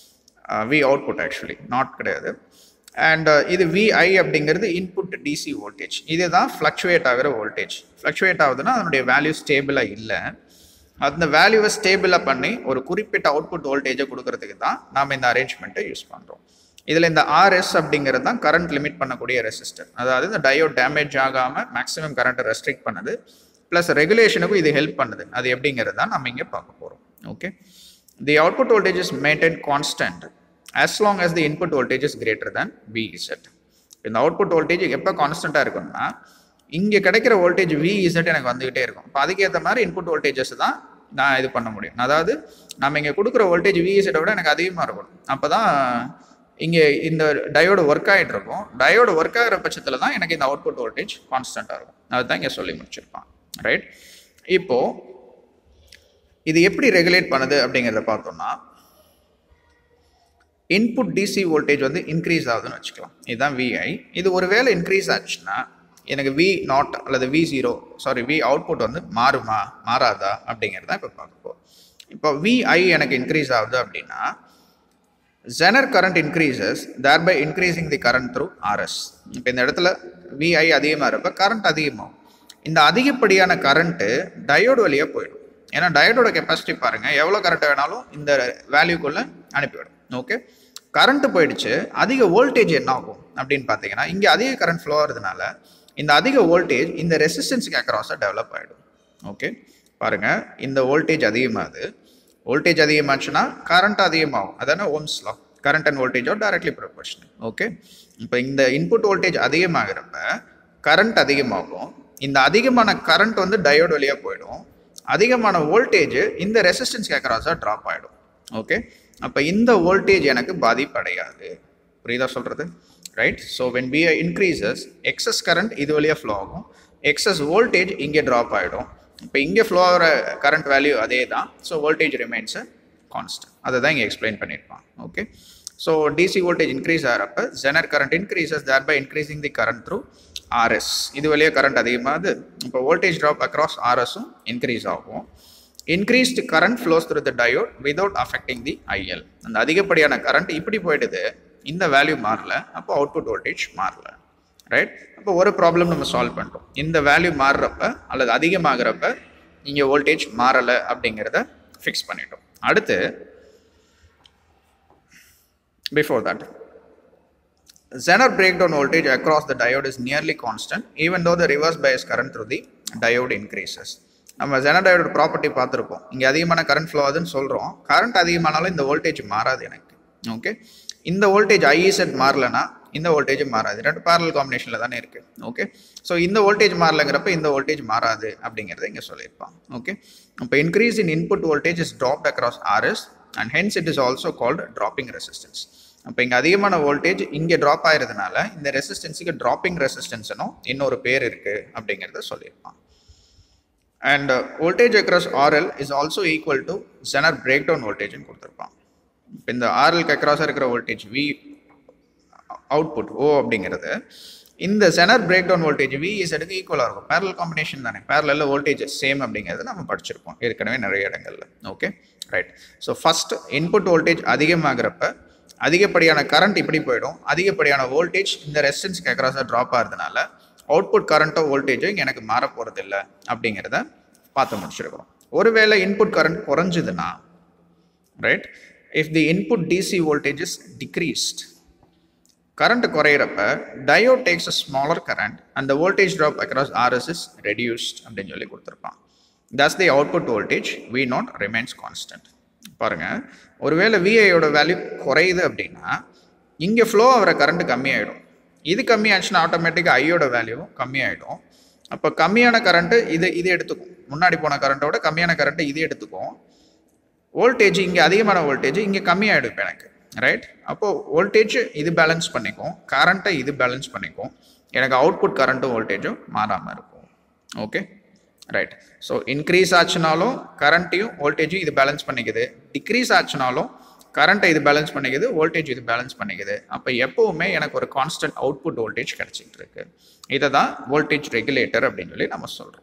வி அவுட்புட் ஆக்சுவலி நாட் கிடையாது அண்ட் இது விஐ அப்படிங்கிறது இன்புட் டிசி வோல்டேஜ் இதுதான் ஃப்ளக்சுவேட் ஆகிற வோல்டேஜ் ஃப்ளக்சுவேட் ஆகுதுன்னா அதனுடைய வேல்யூ ஸ்டேபிளாக இல்லை அந்த வேல்யூவை ஸ்டேபிளாக பண்ணி ஒரு குறிப்பிட்ட அவுட்புட் வோல்டேஜை கொடுக்கறதுக்கு தான் நாம் இந்த அரேஞ்ச்மெண்ட்டை யூஸ் பண்ணுறோம் இதில் இந்த ஆர்எஸ் அப்படிங்கிறது தான் கரண்ட் லிமிட் பண்ணக்கூடிய ரெசிஸ்டர் அதாவது இந்த டயோட் டேமேஜ் ஆகாமல் மேக்ஸிமம் கரண்ட்டை ரெஸ்ட்ரிக்ட் பண்ணுது ப்ளஸ் ரெகுலேஷனுக்கும் இது ஹெல்ப் பண்ணுது அது எப்படிங்கிறது தான் நம்ம இங்கே பார்க்க போகிறோம் okay the output voltage is maintain constant as long as the input voltage is greater than VZ. இந்த அவுட்புட் வோல்டேஜ் எப்போ கான்ஸ்டண்ட்டாக இருக்கும்னா இங்கே கிடைக்கிற வோல்டேஜ் விஇசட் எனக்கு வந்துகிட்டே இருக்கும் இப்போ அதுக்கேற்ற மாதிரி இன்புட் வோல்டேஜஸ் தான் நான் இது பண்ண முடியும் அதாவது நம்ம இங்கே கொடுக்குற வோல்டேஜ் விஇசட்டை விட எனக்கு அதிகமாக இருக்கணும் அப்போ தான் இங்கே இந்த டயோடு ஒர்க் ஆகிட்டு இருக்கும் டயோடு ஒர்க் ஆகிற பட்சத்தில் தான் எனக்கு இந்த அவுட்புட் வோல்டேஜ் கான்ஸ்டண்ட்டாக இருக்கும் அதுதான் இங்கே சொல்லி முடிச்சிருப்பான் ரைட் இப்போது இது எப்படி ரெகுலேட் பண்ணுது அப்படிங்கிறத பார்த்தோம்னா இன்புட் டிசி வோல்டேஜ் வந்து இன்க்ரீஸ் ஆகுதுன்னு வச்சுக்கலாம் இதுதான் விஐ இது ஒருவேளை இன்க்ரீஸ் ஆச்சுன்னா எனக்கு வி நாட் அல்லது V zero sorry V output வந்து மாறுமா மாறாதா அப்படிங்கிறது தான் இப்போ பார்க்க போகிறோம் இப்போ விஐ எனக்கு இன்க்ரீஸ் ஆகுது அப்படின்னா Zener current increases thereby increasing the current through RS இப்போ இந்த இடத்துல விஐ அதிகமாக இருப்ப கரண்ட் அதிகமாகும் இந்த அதிகப்படியான கரண்ட்டு டயோடு வழியாக போயிடும் ஏன்னா டயோடோட கெப்பாசிட்டி பாருங்கள் எவ்வளோ கரண்ட் வேணாலும் இந்த வேல்யூக்குள்ளே அனுப்பிவிடும் ஓகே கரண்ட்டு போயிடுச்சு அதிக வோல்டேஜ் என்ன ஆகும் அப்படின்னு பார்த்தீங்கன்னா இங்கே அதிக கரண்ட் ஃப்ளோ ஆகிறதுனால இந்த அதிக வோல்டேஜ் இந்த ரெசிஸ்டன்ஸுக்கு அக்ராஸாக டெவலப் ஆகிடும் ஓகே பாருங்கள் இந்த வோல்டேஜ் அதிகமாகுது வோல்டேஜ் அதிகமாச்சுன்னா கரண்ட் அதிகமாகும் அதான ஓம்ஸ் லா கரண்ட் அண்ட் வோல்டேஜோ டைரக்ட்லி ப்ரொபோர்ஷனல் ஓகே இப்போ இந்த இன்புட் வோல்டேஜ் அதிகமாகிறப்ப கரண்ட் அதிகமாகும் இந்த அதிகமான கரண்ட் வந்து டயோடு வழியாக போயிடும் அதிகமான வோல்டேஜ் இந்த ரெசிஸ்டன்ஸ் அக்ராஸாக ட்ராப் ஆகிடும் ஓகே அப்போ இந்த வோல்டேஜ் எனக்கு பாதிப்படையாது புரியுதா சொல்கிறது right so when V increases excess current இது வழியாக ஃப்ளோ ஆகும் எக்ஸஸ் வோல்டேஜ் இங்கே ட்ராப் ஆகிடும் இப்போ இங்கே ஃப்ளோ ஆகிற கரண்ட் வேல்யூ அதே தான் ஸோ வோல்டேஜ் ரிமைன்ஸ் கான்ஸ்டன்ட் அதை தான் இங்கே எக்ஸ்பிளைன் பண்ணியிருப்பான் okay so DC voltage increase ஆகிறப்ப Zener current increases thereby increasing the current through RS இது வழியாக கரண்ட் அதிகமாகுது இப்போ வோல்டேஜ் ட்ராப் அக்ராஸ் ஆர்எஸும் இன்க்ரீஸ் ஆகும் increased current flows through the diode without affecting the IL அந்த அதிகப்படியான கரண்ட் இப்படி போயிடுது இந்த வேல்யூ மாறல அப்போ அவுட்புட் வோல்டேஜ் மாறல ரைட் அப்போ ஒரு ப்ராப்ளம் நம்ம சால்வ் பண்ணிட்டோம் இந்த வேல்யூ மாறுறப்ப அல்லது அதிகமாகிறப்ப இங்கே வோல்டேஜ் மாறலை அப்படிங்கிறத ஃபிக்ஸ் பண்ணிட்டோம் அடுத்து before that Zener breakdown voltage across the diode is nearly constant even though the reverse bias current through the diode increases. நம்ம ஜெனர் டயோட ப்ராப்பர்ட்டி பார்த்துருப்போம் இங்கே அதிகமான கரண்ட் ஃப்ளோ ஆகுதுன்னு சொல்கிறோம் கரண்ட் அதிகமானாலும் இந்த வோல்டேஜ் மாறாது எனக்கு ஓகே இந்த வோல்டேஜ் ஐஇசெட் மாறலனா இந்த வோல்டேஜ் மாறாது ரெண்டு பேரல் காம்பினேஷனில் தானே இருக்குது ஓகே ஸோ இந்த வோல்டேஜ் மாறலங்கிறப்ப இந்த வோல்டேஜ் மாறாது அப்படிங்கிறத இங்கே சொல்லியிருப்பான் ஓகே இப்போ increase in input voltage is dropped across RS and hence it is also called dropping resistance அப்போ இங்கே அதிகமான வோல்டேஜ் இங்கே ட்ராப் ஆயிருந்தனால இந்த ரெசிஸ்டன்ஸுக்கு ட்ராப்பிங் ரெசிஸ்டன்ஸ்னும் இன்னொரு பேர் இருக்குது அப்படிங்கிறத சொல்லியிருப்பான் and voltage across RL is also equal to Zener break breakdown வோல்டேஜ்னு கொடுத்துருப்பான் இப்போ இந்த ஆர்எல்க்கு அக்ராஸாக இருக்கிற வோல்டேஜ் வி அவுட்புட் ஓ அப்படிங்கிறது இந்த Zener break down voltage V is எடுக்க ஈக்குவலாக இருக்கும் பேரல் காம்பினேஷன் தானே பேரலில் வோல்டேஜ் சேம் அப்படிங்கிறது நம்ம படிச்சிருப்போம் ஏற்கனவே நிறைய இடங்கள்ல okay right so first input voltage அதிகமாகிறப்ப அதிகப்படியான கரண்ட் இப்படி போயிடும் அதிகப்படியான வோல்டேஜ் இந்த ரெசிஸ்டன்ஸ்க்கு அக்ராஸாக ட்ராப் ஆகிறதுனால அவுட்புட் கரண்ட்டோ வோல்டேஜோ எனக்கு மாற போகிறதில்ல அப்படிங்கிறத பார்த்து முடிச்சிருக்கிறோம் ஒருவேளை இன்புட் கரண்ட் குறைஞ்சுதுன்னா right if the input DC voltage is decreased current குறையிறப்ப diode takes a smaller current அந்த voltage drop across RS is reduced அப்படின்னு சொல்லி கொடுத்துருப்பான் thus the output voltage V naught remains constant பாருங்க ஒருவேளை விஐயோட வேல்யூ குறையுது அப்படின்னா இங்கே ஃப்ளோ ஆகிற கரண்ட் கம்மியாயிடும் இது கம்மியாச்சுன்னா ஆட்டோமேட்டிக்காக ஐயோட வேல்யூவும் கம்மியாயிடும் அப்போ கம்மியான கரண்ட்டு இது இது எடுத்துக்கும் முன்னாடி போன கரண்ட்டோட கம்மியான கரண்ட்டு இது எடுத்துக்கும் வோல்டேஜ் இங்கே அதிகமான வோல்டேஜ் இங்கே கம்மியாயிடும் இப்போ எனக்கு ரைட் அப்போது வோல்டேஜ் இது பேலன்ஸ் பண்ணிக்கும் கரண்ட்டை இது பேலன்ஸ் பண்ணிக்கும் எனக்கு அவுட்புட் கரண்ட்டும் வோல்டேஜும் மாறாமல் இருக்கும் ஓகே ரைட் ஸோ இன்க்ரீஸ் ஆச்சுனாலும் கரண்ட்டையும் வோல்டேஜும் இது பேலன்ஸ் பண்ணிக்குது டிக்ரீஸ் ஆச்சுனாலும் கரண்ட்டை இது பேலன்ஸ் பண்ணிக்குது வோல்டேஜ் இது பேலன்ஸ் பண்ணிக்குது அப்போ எப்போவுமே எனக்கு ஒரு கான்ஸ்டன்ட் அவுட்புட் வோல்டேஜ் கிடச்சிட்டு இருக்கு இதை தான் வோல்டேஜ் ரெகுலேட்டர் அப்படின்னு சொல்லி நம்ம சொல்கிறோம்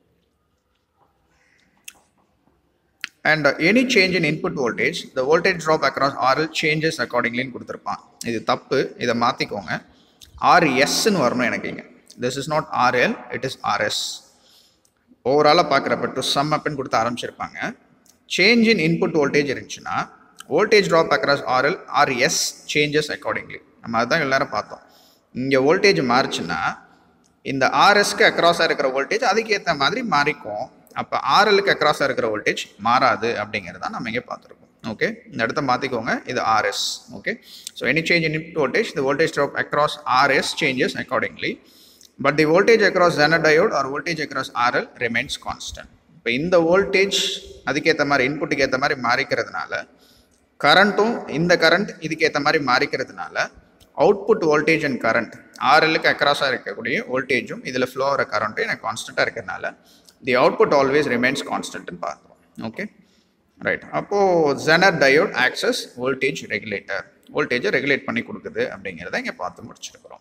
and any change in input voltage the voltage drop across RL changes அக்கார்டிங்லின்னு கொடுத்துருப்பான் இது தப்பு இதை மாற்றிக்கோங்க ஆர்எஸ்ன்னு வரணும் எனக்கு இங்கே this is not RL it is RS ஓவராலாக பார்க்குறப்ப டு சம் அப்னு கொடுத்து ஆரம்பிச்சிருப்பாங்க சேஞ்ச் இன் இன்புட் வோல்டேஜ் இருந்துச்சுன்னா voltage drop across RL RS changes accordingly நம்ம அதுதான் எல்லாரும் பார்த்தோம் இங்கே வோல்டேஜ் மாறுச்சுன்னா இந்த ஆர்எஸ்க்கு அக்ராஸாக இருக்கிற வோல்டேஜ் அதுக்கு ஏற்ற மாதிரி மாறிக்கும் அப்போ ஆர்எலுக்கு அக்ராஸாக இருக்கிற வோல்டேஜ் மாறாது அப்படிங்கிறத நம்ம இங்கே பார்த்துருக்கோம் ஓகே இந்த இடத்த மாற்றிக்கோங்க இது RS okay so any change in input voltage the voltage drop across RS changes accordingly but the voltage across Zener diode or voltage across RL remains constant இப்போ இந்த வோல்டேஜ் அதுக்கேற்ற மாதிரி இன்புட்டுக்கு ஏற்ற மாதிரி மாறிக்கிறதுனால கரண்ட்டும் இந்த கரண்ட் இதுக்கு ஏற்ற மாதிரி மாறிக்கிறதுனால அவுட்புட் வோல்டேஜ் அண்ட் கரண்ட் ஆர்எல்லுக்கு அக்ராஸாக இருக்கக்கூடிய வோல்டேஜும் இதில் ஃப்ளோ ஆகிற கரண்ட்டும் எனக்கு கான்ஸ்டண்ட்டாக இருக்கிறதுனால தி அவுட்புட் ஆல்வேஸ் ரிமைன்ஸ் கான்ஸ்டன்ட்னு பார்க்குறோம் ஓகே ரைட் அப்போது Zener diode acts as voltage regulator வோல்டேஜை ரெகுலேட் பண்ணி கொடுக்குது அப்படிங்கிறத இங்கே பார்த்து முடிச்சிருக்கிறோம்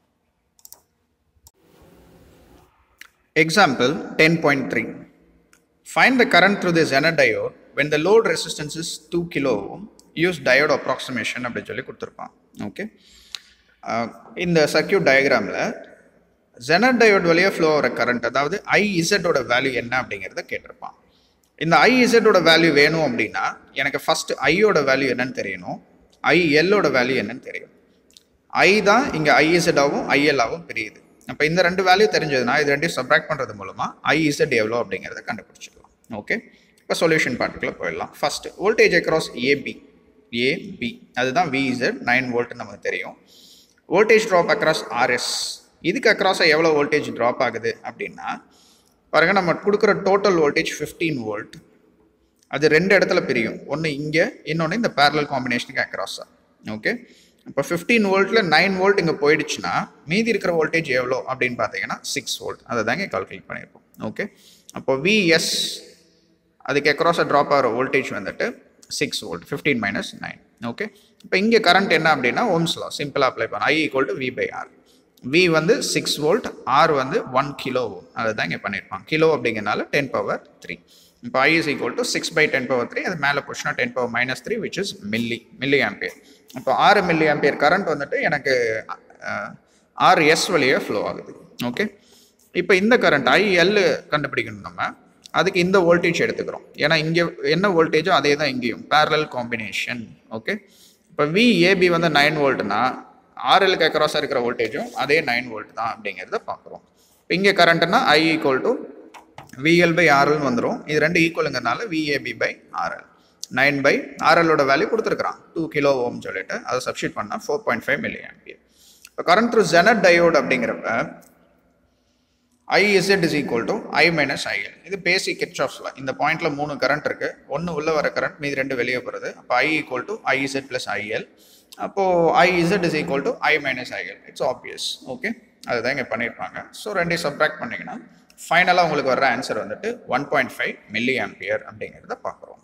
Example 10.3. Find the current through the Zener diode when the load resistance is 2 kilo ohm. Use diode approximation அப்படின்னு சொல்லி கொடுத்துருப்பான் ஓகே இந்த சர்க்கியூட் டயக்ராமில் ஜெனர் டயோட் வழியாக ஃப்ளோ ஆகிற கரண்ட் அதாவது ஐஇசட்டோட வேல்யூ என்ன அப்படிங்கிறத கேட்டிருப்பான் இந்த ஐஇசட்டோட வேல்யூ வேணும் அப்படின்னா எனக்கு ஃபர்ஸ்ட் ஐயோட வேல்யூ என்னன்னு தெரியணும் ஐஎல்லோட வேல்யூ என்னன்னு தெரியும் ஐ தான் இங்கே ஐஇசட் ஆகும் ஐஎல் ஆகும் பிரியுது அப்போ இந்த ரெண்டு வேல்யூ தெரிஞ்சதுன்னா இது ரெண்டையும் சப்ராக்ட் பண்ணுறது மூலமாக ஐஇசட் எவ்வளோ அப்படிங்கிறத கண்டுபிடிச்சிடலாம் ஓகே இப்போ சொல்யூஷன் பார்ட்டுக்குள்ளே போயிடலாம் first voltage across AB AB அதுதான் விஇசட் நைன் வோல்ட்னு நமக்கு தெரியும் வோல்டேஜ் ட்ராப் அக்ராஸ் ஆர்எஸ் இதுக்கு அக்ராஸாக எவ்வளோ வோல்டேஜ் ட்ராப் ஆகுது அப்படின்னா பாருங்க நம்ம கொடுக்குற டோட்டல் வோல்டேஜ் ஃபிஃப்டீன் வோல்ட் அது ரெண்டு இடத்துல பிரியும் ஒன்று இங்கே இன்னொன்று இந்த பேரலல் காம்பினேஷனுக்கு அக்ராஸாக ஓகே இப்போ ஃபிஃப்டீன் வோல்ட்டில் நைன் வோல்ட் இங்கே போயிடுச்சுன்னா மீதி இருக்கிற வோல்டேஜ் எவ்வளோ அப்படின்னு பார்த்தீங்கன்னா சிக்ஸ் வோல்ட் அதை தாங்க கால்குலேட் பண்ணியிருப்போம் ஓகே அப்போ விஎஸ் அதுக்கு அக்ராஸாக ட்ராப் ஆகிற வோல்டேஜ் வந்துட்டு six volt fifteen minus nine okay இப்போ இங்கே கரண்ட் என்ன அப்படின்னா ஓம்ஸ் லா சிம்பிளாக அப்ளை பண்ண I equal to V by R V வந்து சிக்ஸ் வோல்ட் ஆர் வந்து ஒன் கிலோ அதை தான் இங்கே பண்ணியிருப்பாங்க கிலோ அப்படிங்கிறனால டென் பவர் த்ரீ இப்போ I is equal to six by ten power three அது மேலே போச்சுன்னா ten power minus three which is milli milli ampere இப்போ ஆறு மில்லி ஆம்பியர் கரண்ட் வந்துட்டு எனக்கு ஆறு எஸ் வழியாக ஃப்ளோ ஆகுது ஓகே இப்போ இந்த கரண்ட் ஐஎல் கண்டுபிடிக்கணும் நம்ம அதுக்கு இந்த வோல்டேஜ் எடுத்துக்கிறோம் ஏன்னா இங்கே என்ன வோல்டேஜோ அதே தான் இங்கேயும் பேரலல் காம்பினேஷன் ஓகே இப்போ விஏபி வந்து நைன் வோல்ட்னா ஆர்எலுக்கு அக்ராஸாக இருக்கிற வோல்டேஜும் அதே நைன் வோல்ட் தான் அப்படிங்கிறத பார்க்குறோம் இப்போ இங்கே கரண்ட்னா I equal to VL by ஆர்எல்னு வந்துடும் இது ரெண்டு ஈக்குவலுங்கிறனால VAB by RL nine by ஆர்எலோட வேல்யூ கொடுத்துருக்குறான் டூ கிலோ ஓம் சொல்லிட்டு அதை சப்ஸ்டியூட் பண்ணால் four point five milli ampere இப்போ கரண்ட் த்ரூ ஜெனட் டயோட் அப்படிங்கிறப்ப I Z is equal to I minus IL இது பேசிக் கிட்சாஃப்ஸில் இந்த பாயிண்ட்ல மூணு கரண்ட் இருக்கு ஒன்று உள்ள வர கரண்ட் மீதி ரெண்டு வெளியே போகிறது அப்போ I equal to I Z plus IL அப்போது I Z is equal to I minus IL it's obvious okay அதுதான் இங்கே பண்ணியிருப்பாங்க ஸோ ரெண்டையும் சப்ராக்ட் பண்ணிங்கன்னா ஃபைனலாக உங்களுக்கு வர்ற ஆன்சர் வந்துட்டு one point five milli ampere அப்படிங்கிறத பார்க்குறோம்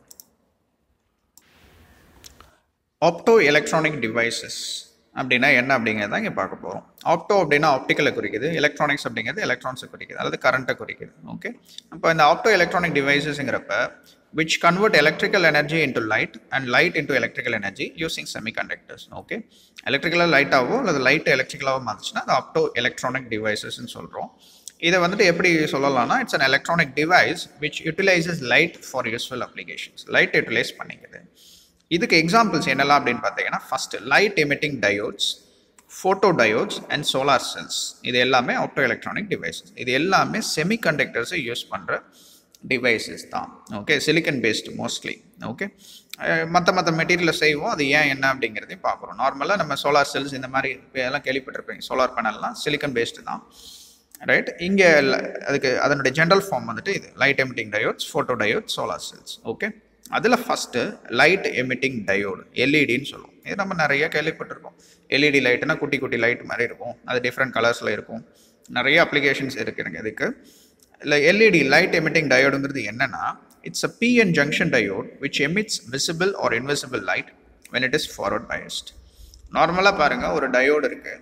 ஆப்டோ எலக்ட்ரானிக் டிவைசஸ் அப்படின்னா என்ன அப்படிங்கிறத இங்கே பார்க்க போகிறோம் ஆப்டோ அப்படின்னா ஆப்டிக்கலை குறிக்குது எலக்ட்ரானிக்ஸ் அப்படிங்கிறது எலக்ட்ரானிக்ஸை குறிக்குது அதாவது கரண்ட்டை குறிக்குது ஓகே அப்போ இந்த ஆப்டோ எலக்ட்ரானிக் டிவைசஸ்ங்கிறப்ப which convert electrical energy into light and light into electrical energy using semiconductors okay எலக்ட்ரிக்கலாக லைட்டாகவோ அல்லது லைட் எலக்ட்ரிக்கலாகவோ மாறிச்சுன்னா அது ஆப்டோ எலக்ட்ரானிக் டிவைசஸ்ன்னு சொல்கிறோம் இதை வந்துட்டு எப்படி சொல்லலாம்னா it's an electronic device which utilizes light for useful applications light utilize பண்ணிக்குது இதுக்கு எக்ஸாம்பிள்ஸ் என்னெல்லாம் அப்படின்னு பார்த்தீங்கன்னா first light emitting diodes photo diodes and solar cells இது எல்லாமே ஆப்டோ எலக்ட்ரானிக் டிவைசஸ் இது எல்லாமே செமிகண்டக்டர்ஸை யூஸ் பண்ணுற டிவைசஸ் தான் okay silicon based mostly okay மற்ற மற்ற மெட்டீரியலை செய்வோம் அது ஏன் என்ன அப்படிங்கிறதையும் பார்க்குறோம் நார்மலாக நம்ம சோலார் செல்ஸ் இந்த மாதிரி எல்லாம் கேள்விப்பட்டிருப்பீங்க சோலார் பேனல்லாம் சிலிக்கன் பேஸ்டு தான் ரைட் இங்கே அதுக்கு அதனுடைய ஜென்ரல் ஃபார்ம் வந்துட்டு இது light emitting diodes photo diode solar cells okay அதில் ஃபஸ்ட்டு லைட் எமிட்டிங் டயோடு எல்இடின்னு சொல்லுவோம் இது நம்ம நிறைய கேள்விப்பட்டிருக்கோம் எல்இடி லைட்னா குட்டி குட்டி லைட் மாதிரி இருக்கும் அது டிஃப்ரெண்ட் கலர்ஸில் இருக்கும் நிறைய அப்ளிகேஷன்ஸ் இருக்குதுங்க இதுக்கு இல்லை எல்இடி லைட் எமிட்டிங் டயோடுங்கிறது என்னன்னா it's a PN junction diode which emits visible or invisible light when it is forward biased நார்மலாக பாருங்கள் ஒரு டயோடு இருக்குது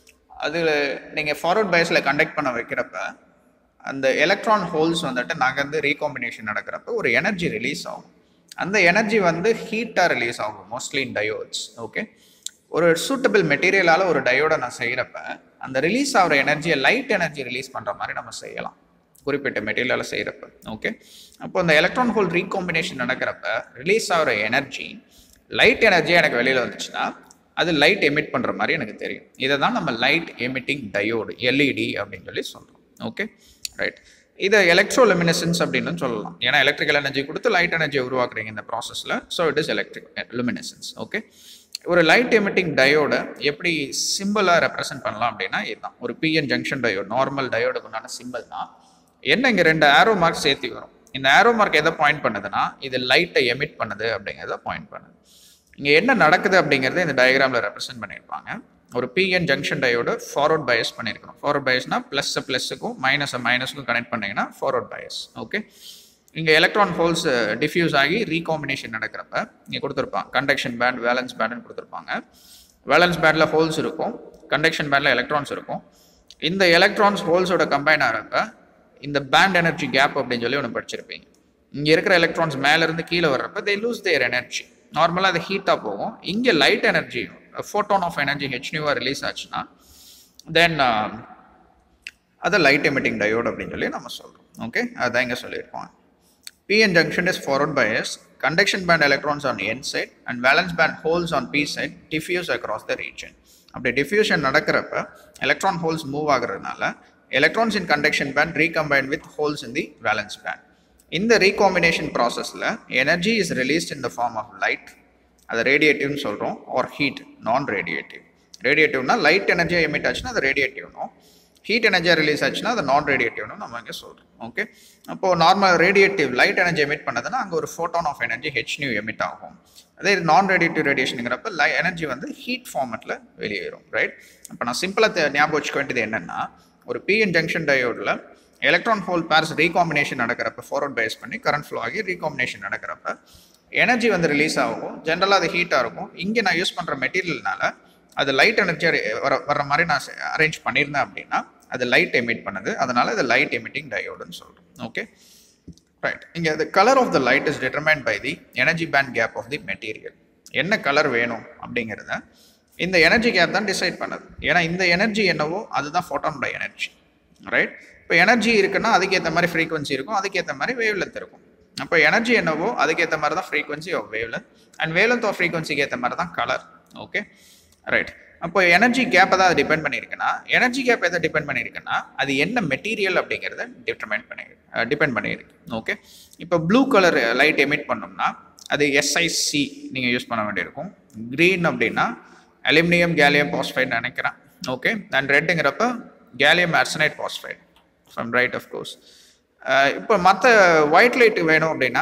அதில் நீங்கள் ஃபார்வர்ட் பயஸில் கண்டக்ட் பண்ண வைக்கிறப்ப அந்த எலக்ட்ரான் ஹோல்ஸ் வந்துட்டு நகர்ந்து ரீகாம்பினேஷன் நடக்கிறப்ப ஒரு எனர்ஜி ரிலீஸ் ஆகும் அந்த எனர்ஜி வந்து ஹீட்டாக ரிலீஸ் ஆகும் மோஸ்ட்லி இன் டயோட்ஸ் ஓகே ஒரு சூட்டபிள் மெட்டீரியலால் ஒரு டயோடை நான் செய்கிறப்ப அந்த ரிலீஸ் ஆகிற எனர்ஜியை லைட் எனர்ஜி ரிலீஸ் பண்ணுற மாதிரி நம்ம செய்யலாம் குறிப்பிட்ட மெட்டீரியலால் செய்கிறப்ப ஓகே அப்போ அந்த எலக்ட்ரான் ஹோல் ரீகாம்பினேஷன் நடக்கிறப்ப ரிலீஸ் ஆகிற எனர்ஜி லைட் எனர்ஜி எனக்கு வெளியில் வந்துச்சுன்னா அது லைட் எமிட் பண்ணுற மாதிரி எனக்கு தெரியும் இதை தான் நம்ம லைட் எமிட்டிங் டயோடு எல்இடி அப்படின்னு சொல்லி சொல்கிறோம் ஓகே ரைட் இதை எலக்ட்ரோலுமினசன்ஸ் அப்படின்னு சொல்லலாம் ஏன்னா எலக்ட்ரிக்கல் எனர்ஜி கொடுத்து லைட் எனர்ஜி உருவாக்குறீங்க இந்த ப்ராசஸில் so it is electric luminescence okay ஒரு லைட் எமிட்டிங் டயோடை எப்படி சிம்பிளாக ரெப்ரசென்ட் பண்ணலாம் அப்படின்னா இதுதான் ஒரு பிஎன் ஜங்ஷன் டயோட் நார்மல் டயோடுக்கு உண்டான சிம்பிள் தான் என்ன இங்கே ரெண்டு ஆரோ மார்க் சேர்த்து வரும் இந்த ஆரோ மார்க் எதை பாயிண்ட் பண்ணுதுன்னா இது லைட்டை எமிட் பண்ணுது அப்படிங்கிறத பாயிண்ட் பண்ணுது இங்கே என்ன நடக்குது அப்படிங்கிறத இந்த டயக்ராமில் ரெப்ரசென்ட் பண்ணியிருப்பாங்க ஒரு PN junction diode forward bias பண்ணியிருக்கணும் ஃபார்வர்ட் பயஸ்னா ப்ளஸ்ஸை ப்ளஸ்ஸுக்கும் மைனஸை மைனஸுக்கும் கனெக்ட் பண்ணிங்கன்னா ஃபார்வர்ட் பயஸ் ஓகே இங்கே எலக்ட்ரான் ஹோல்ஸ் டிஃப்யூஸ் ஆகி ரீகாம்பினேஷன் நடக்கிறப்ப இங்கே கொடுத்துருப்பாங்க கண்டக்ஷன் பேண்ட் வேலன்ஸ் பேண்டுன்னு கொடுத்துருப்பாங்க வேலன்ஸ் பேண்டில் ஹோல்ஸ் இருக்கும் கண்டக்ஷன் பேண்டில் எலக்ட்ரான்ஸ் இருக்கும் இந்த எலக்ட்ரான்ஸ் ஹோல்ஸோட கம்பைன் ஆகிறப்ப இந்த பேண்ட் எனர்ஜி கேப் அப்படின்னு சொல்லி ஒன்று படிச்சிருப்பீங்க இங்கே இருக்கிற எலக்ட்ரான்ஸ் மேலேருந்து கீழே வர்றப்ப தே லூஸ் தேர் எனர்ஜி நார்மலாக அது ஹீட்டாக போகும் இங்கே light energy photon of energy ஹெச்னியூவாக ரிலீஸ் ஆச்சுன்னா தென் அதை லைட் எமிட்டிங் டயோட் அப்படின்னு சொல்லி நம்ம சொல்கிறோம் ஓகே அதான் இங்கே சொல்லியிருக்கோம் PN junction is forward bias, conduction band electrons on N side and valence band holes on P side diffuse across the region. அப்படி diffusion நடக்கிறப்ப electron holes மூவ் ஆகுறதுனால electrons in conduction band recombine with holes in the valence band. இந்த recombination processல energy is released in the form of light அதை ரேடியேட்டிவ்னு சொல்கிறோம் or heat non radiative ரேடியேட்டிவ்னா light எனர்ஜியாக எமிட் ஆச்சுன்னா அது ரேடியேட்டிவ்னும் ஹீட் எனர்ஜியாக ரிலீஸ் ஆச்சுன்னா அது நான் ரேடியேட்டிவ்னு நம்ம இங்கே சொல்கிறோம் ஓகே அப்போது normal radiative light energy emit பண்ணதுன்னா அங்கே ஒரு photon of energy H nu emit ஆகும் அதே நான் ரேடியேட்டிவ் ரேடியேஷனுங்கிறப்ப லை எனர்ஜி வந்து ஹீட் ஃபார்மெட்டில் வெளியேறும் ரைட் அப்போ நான் சிம்பிளாக ஞாபகம் வச்சுக்க வேண்டியது என்னென்னா ஒரு பிஎன் ஜங்ஷன் டயோடில் எலக்ட்ரான் ஹோல் பேர்ஸ் ரீகாம்பினேஷன் நடக்கிறப்ப ஃபார்வர்ட் பேஸ் பண்ணி கரண்ட் ஃப்ளோ ஆகி ரீகாம்பினேஷன் நடக்கிறப்ப எனர்ஜி வந்து ரிலீஸ் ஆகும் ஜென்ரலாக அது ஹீட்டாக இருக்கும் இங்கே நான் யூஸ் பண்ணுற மெட்டீரியல்னால அது லைட் எனர்ஜியாக வர வர மாதிரி நான் அரேஞ்ச் பண்ணியிருந்தேன் அப்படின்னா அது லைட் எமிட் பண்ணுது அதனால இது லைட் எமிட்டிங் டயோடுன்னு சொல்கிறோம் ஓகே ரைட் இங்கே the colour of the light is determined by the energy band gap of the material என்ன கலர் வேணும் அப்படிங்கிறத இந்த எனர்ஜி கேப் தான் டிசைட் பண்ணுது ஏன்னா இந்த எனர்ஜி என்னவோ அதுதான் ஃபோட்டானோட எனர்ஜி ரைட் இப்போ எனர்ஜி இருக்குன்னா அதுக்கேற்ற மாதிரி ஃப்ரீக்வன்சி இருக்கும் அதுக்கேற்ற மாதிரி வேவ் லென்த் இருக்கும் அப்போ எனர்ஜி என்னவோ அதுக்கேற்ற மாதிரி தான் frequency of wavelength and wavelength of ஃப்ரீக்வன்சிக்கு ஏற்ற மாதிரி தான் கலர் ஓகே ரைட் அப்போ எனர்ஜி கேப்பை தான் அது டிபெண்ட் பண்ணியிருக்குன்னா எனர்ஜி கேப் எதை டிபெண்ட் பண்ணியிருக்குன்னா அது என்ன மெட்டீரியல் அப்படிங்கிறத டிட்டர்மைன் பண்ணி டிபெண்ட் பண்ணியிருக்கு ஓகே இப்போ ப்ளூ கலர் லைட் எமிட் பண்ணோம்னா அது எஸ்ஐசி நீங்கள் யூஸ் பண்ண வேண்டியிருக்கும் க்ரீன் அப்படின்னா அலுமினியம் கேலியம் பாஸ்பைட் நினைக்கிறேன் ஓகே அண்ட் ரெட்டுங்கிறப்ப gallium arsenide phosphide from right of course இப்போ மற்ற ஒயிட் லைட் வேணும் அப்படின்னா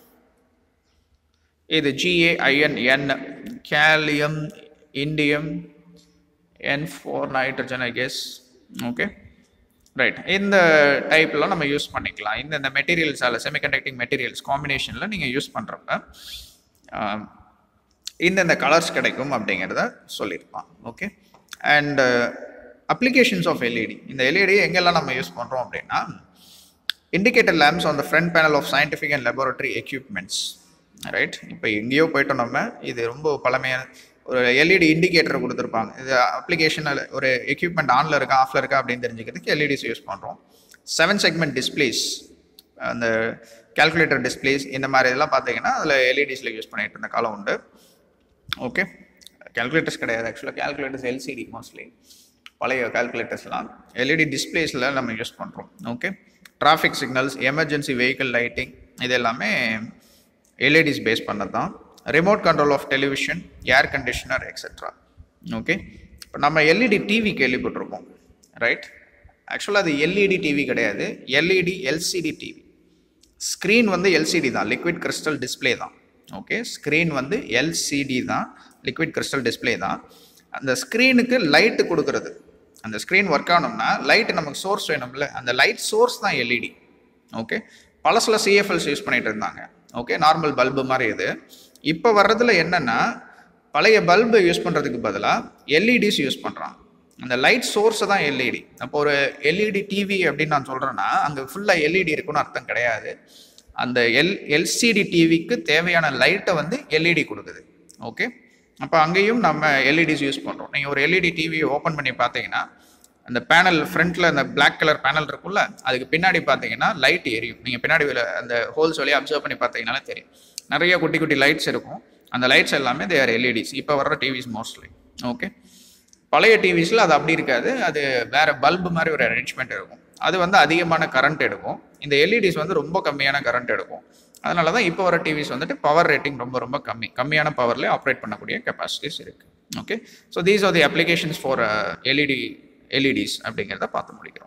இது GAINN gallium indium N four nitrogen I guess okay right இந்த டைப்லாம் நம்ம யூஸ் பண்ணிக்கலாம் இந்த இந்த மெட்டீரியல்ஸால் செமிகண்டக்டிங் மெட்டீரியல்ஸ் காம்பினேஷனில் நீங்கள் யூஸ் பண்ணுறப்ப இந்தந்த கலர்ஸ் கிடைக்கும் அப்படிங்கிறத சொல்லியிருப்பான் okay and applications of LED இந்த எல்இடி எங்கெல்லாம் நம்ம யூஸ் பண்ணுறோம் அப்படின்னா indicator lamps on the front panel of scientific and laboratory equipments right இப்போ எங்கேயோ போயிட்டோம் நம்ம இது ரொம்ப பழமையான ஒரு எல்இடி இண்டிகேட்டர் கொடுத்துருப்பாங்க இது அப்ளிகேஷனில் ஒரு எக்யூப்மெண்ட் ஆனில் இருக்கா ஆஃபில் இருக்கா அப்படின்னு தெரிஞ்சுக்கிறதுக்கு எல்இடிஸ் யூஸ் பண்ணுறோம் செவன் செக்மெண்ட் டிஸ்பிளேஸ் அந்த கால்குலேட்டர் டிஸ்பிளேஸ் இந்த மாதிரி இதெல்லாம் பார்த்தீங்கன்னா அதில் எல்இடிஸில் யூஸ் பண்ணிட்டு இருந்த காலம் உண்டு ஓகே கால்குலேட்டர்ஸ் கிடையாது ஆக்சுவலாக கால்குலேட்டர்ஸ் எல்சிடி மோஸ்ட்லி பழைய கால்குலேட்டர்ஸ்லாம் எல்இடி டிஸ்பிளேஸில் நம்ம யூஸ் பண்ணுறோம் okay traffic signals emergency vehicle lighting இது எல்லாமே எல்இடிஸ் பேஸ் பண்ணது தான் remote control of television air conditioner etcetera okay இப்போ நம்ம எல்இடி டிவி கேள்விப்பட்டிருப்போம் ரைட் ஆக்சுவலாக அது எல்இடி டிவி கிடையாது எல்இடி எல்சிடி டிவி ஸ்க்ரீன் வந்து எல்சிடி தான் லிக்விட் கிறிஸ்டல் டிஸ்பிளே தான் ஓகே ஸ்க்ரீன் வந்து எல்சிடி தான் லிக்விட் கிறிஸ்டல் டிஸ்பிளே தான் அந்த ஸ்க்ரீனுக்கு லைட்டு கொடுக்கறது அந்த ஸ்க்ரீன் ஒர்க் ஆகணும்னா லைட் நமக்கு சோர்ஸ் வேணும்ல அந்த லைட் சோர்ஸ் தான் எல்இடி ஓகே பழசில் சிஎஃப்எல்ஸ் யூஸ் பண்ணிட்டு இருந்தாங்க ஓகே நார்மல் பல்பு மாதிரி இது இப்போ வர்றதுல என்னென்னா பழைய பல்பு யூஸ் பண்ணுறதுக்கு பதிலாக எல்இடிஸ் யூஸ் பண்ணுறான் அந்த லைட் சோர்ஸை தான் எல்இடி அப்போ ஒரு எல்இடி டிவி அப்படின்னு நான் சொல்கிறேன்னா அங்கே ஃபுல்லாக எல்இடி இருக்குன்னு அர்த்தம் கிடையாது அந்த எல் எல்சிடி டிவிக்கு தேவையான லைட்டை வந்து எல்இடி கொடுக்குது ஓகே அப்போ அங்கேயும் நம்ம எல்இடிஸ் யூஸ் பண்ணுறோம் நீங்கள் ஒரு எல்இடி டிவி ஓப்பன் பண்ணி பார்த்தீங்கன்னா அந்த பேனல் ஃப்ரண்ட்டில் அந்த பிளாக் கலர் பேனல் இருக்கும்ல அதுக்கு பின்னாடி பார்த்தீங்கன்னா லைட் எரியும் நீங்கள் பின்னாடி உள்ள அந்த ஹோல்ஸ் வழியாக அப்சர்வ் பண்ணி பார்த்தீங்கனாலே தெரியும் நிறைய குட்டி குட்டி லைட்ஸ் இருக்கும் அந்த லைட்ஸ் எல்லாமே தேர் எல்இடிஸ் இப்போ வர்ற டிவிஸ் மோஸ்ட்லி ஓகே பழைய டிவிஸில் அது அப்படி இருக்காது அது வேற பல்பு மாதிரி ஒரு அரேஞ்ச்மெண்ட் இருக்கும் அது வந்து அதிகமான கரண்ட் எடுக்கும் இந்த எல்இடிஸ் வந்து ரொம்ப கம்மியான கரண்ட் எடுக்கும் அதனால தான் இப்போ வர டிவிஸ் வந்துட்டு பவர் ரேட்டிங் ரொம்ப ரொம்ப கம்மி கம்மியான பவர்லேயே ஆப்ரேட் பண்ணக்கூடிய கெப்பாசிட்டிஸ் இருக்குது okay so these are the applications for LED LEDs அப்படிங்கிறத பார்த்து முடிக்கிறோம்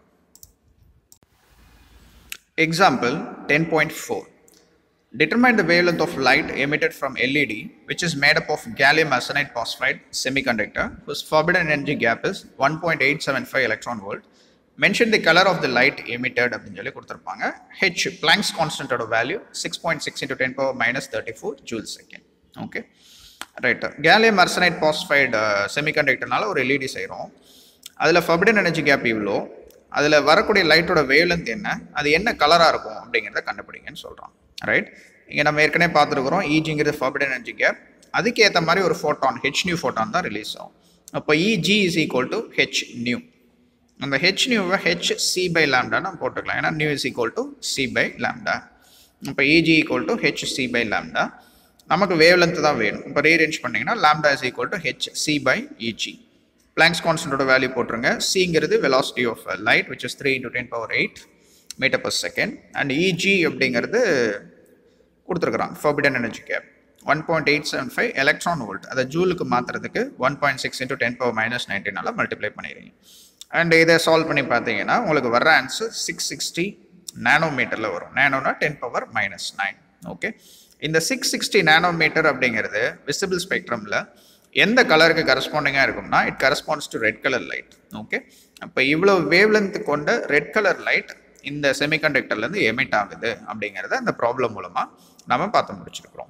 example ten point four Determine the wavelength of light emitted from LED, which is made up of gallium arsenide phosphide semiconductor, whose forbidden energy gap is 1.875 electron volt, mention the colour of the light emitted அப்படின்னு சொல்லி கொடுத்துருப்பாங்க H Planck's கான்ஸ்டன்டோட value six point six into ten power minus thirty four joule second okay right gallium arsenide phosphide செமிகண்டக்டர்னால ஒரு LED செய்கிறோம் அதில் ஃபபிடன் energy gap இவ்வளோ அதில் வரக்கூடிய லைட்டோட வேவ்லென்த் என்ன அது என்ன கலராக இருக்கும் அப்படிங்கிறத கண்டுபிடிங்கன்னு சொல்கிறோம் ரைட் இங்கே நம்ம ஏற்கனவே பார்த்துருக்குறோம் ஈஜிங்கிறது ஃபபிடன் எனர்ஜி கேப் அதுக்கு ஏற்ற மாதிரி ஒரு ஃபோட்டான் ஹெச் நியூ ஃபோட்டான் தான் ரிலீஸ் ஆகும் அப்போ EG is equal to H nu அந்த ஹெச் நியூவை ஹெச் சி பை லேம்டா நம்ம போட்டுக்கலாம் ஏன்னா nu is equal to C by lambda இப்போ EG equal to H C by lambda நமக்கு வேவ் லென்த் தான் வேணும் இப்போ ரீரேஞ்ச் பண்ணிங்கன்னா lambda is equal to H C by EG Planck's கான்ஸ்டன்டோட வேல்யூ போட்டுருங்க சிங்கிறது velocity of light which is three into ten power eight metre per second and EG அப்படிங்கிறது கொடுத்துருக்குறான் forbidden energy gap one point eight seven five electron volt அதை ஜூலுக்கு மாற்றுறதுக்கு one point six into ten power minus நைன்டீனால multiply பண்ணிடுறீங்க அண்ட் இதை solve பண்ணி பார்த்தீங்கன்னா உங்களுக்கு வர்ற ஆன்சர் சிக்ஸ் சிக்ஸ்டி நானோமீட்டரில் வரும் நானோனா ten power minus nine okay இந்த சிக்ஸ் சிக்ஸ்டி நானோமீட்டர் அப்படிங்கிறது விசிபிள் ஸ்பெக்ட்ரமில் எந்த கலருக்கு கரஸ்பாண்டிங்காக இருக்கும்னா it corresponds to red colour light okay அப்போ இவ்வளோ வேவ் லென்த் கொண்ட ரெட் கலர் லைட் இந்த செமிகண்டக்டர்லேருந்து எமிட் ஆகுது அப்படிங்கிறத அந்த ப்ராப்ளம் மூலமாக நம்ம பார்த்து முடிச்சிருக்கிறோம்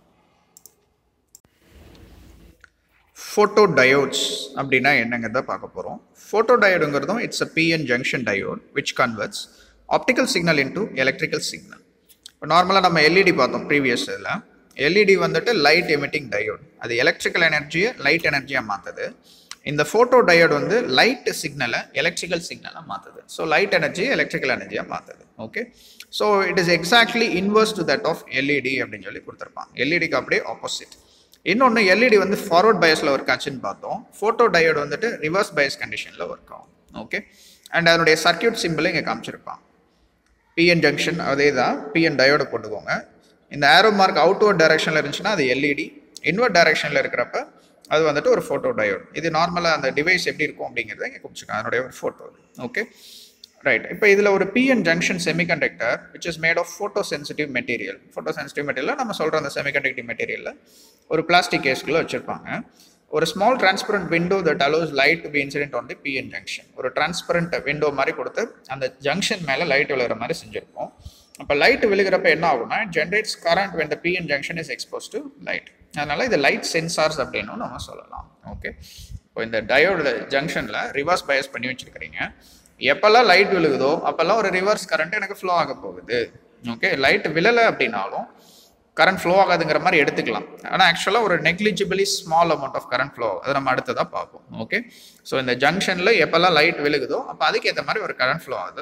ஃபோட்டோ டயோட்ஸ் அப்படின்னா என்னங்கிறத பார்க்க போகிறோம் ஃபோட்டோ டயோடுங்கிறதும் it's a PN junction diode which converts optical signal into electrical signal இப்போ நார்மலாக நம்ம எல்இடி பார்த்தோம் ப்ரீவியஸ் இதில் எல்இடி வந்துட்டு லைட் எமிட்டிங் டயோட் அது எலக்ட்ரிக்கல் எனர்ஜியை லைட் எனர்ஜியாக மாற்றுது இந்த ஃபோட்டோ டயோட் வந்து லைட் சிக்னலை எலக்ட்ரிக்கல் சிக்னலாக மாற்றுது ஸோ லைட் எனர்ஜியை எலக்ட்ரிக்கல் எனர்ஜியாக மாற்றுது okay so it is exactly inverse to that of LED அப்படின்னு சொல்லி கொடுத்துருப்பாங்க எல்இடிக்கு அப்படியே ஆப்போசிட் இன்னொன்று எல்இடி வந்து ஃபார்வர்ட் பயஸில் ஒர்க் ஆச்சுன்னு பார்த்தோம் ஃபோட்டோ டயோடு வந்துட்டு ரிவர்ஸ் பயஸ் கண்டிஷனில் ஒர்க் ஆகும் ஓகே அண்ட் அதனுடைய சர்க்கியூட் சிம்பிளை இங்கே காமிச்சிருப்பான் பிஎன் ஜங்ஷன் அதே தான் பிஎன் டயோட போட்டுக்கோங்க இந்த ஆரோ மார்க் அவுட்வர்ட் டைரக்ஷனில் இருந்துச்சுன்னா அது எல்இடி இன்வர்ட் டைரக்ஷனில் இருக்கிறப்ப அது வந்துட்டு ஒரு ஃபோட்டோ டயோட் இது நார்மலாக அந்த டிவைஸ் எப்படி இருக்கும் அப்படிங்கிறத இங்கே குடிச்சுக்கோங்க அதனுடைய ஒரு ஃபோட்டோ ஓகே ரைட் இப்போ இதில் ஒரு PN junction semiconductor which is made of photo sensitive material photo sensitive material நம்ம சொல்கிற அந்த செமிகண்டக்டிவ் மெட்டீரியலில் ஒரு பிளாஸ்டிக் கேஸ்குள்ளே வச்சுருப்பாங்க ஒரு small transparent window that allows light to be incident on the PN junction ஒரு டிரான்ஸ்பரண்ட் விண்டோ மாதிரி கொடுத்து அந்த ஜங்ஷன் மேலே லைட் விழுகிற மாதிரி செஞ்சுருப்போம் அப்போ லைட் விழுகிறப்ப என்ன ஆகும்னா generates current when the PN junction is expose to light அதனால இது லைட் சென்சார்ஸ் அப்படின்னு நம்ம சொல்லலாம் ஓகே இப்போ இந்த டயோட ஜங்ஷனில் ரிவர்ஸ் பயஸ் பண்ணி வச்சுருக்கிறீங்க எப்போல்லாம் லைட் விழுகுதோ அப்போல்லாம் ஒரு ரிவர்ஸ் கரண்ட் எனக்கு ஃப்ளோ ஆக போகுது ஓகே லைட் விழலை அப்படின்னாலும் கரண்ட் ஃப்ளோ ஆகாதுங்கிற மாதிரி எடுத்துக்கலாம் ஆனால் ஆக்சுவலாக ஒரு negligibly small amount of current flow அதை நம்ம அடுத்ததாக பார்ப்போம் ஓகே ஸோ இந்த ஜங்ஷனில் எப்போல்லாம் லைட் விழுகுதோ அப்போ அதுக்கேற்ற மாதிரி ஒரு கரண்ட் ஃப்ளோ ஆகுது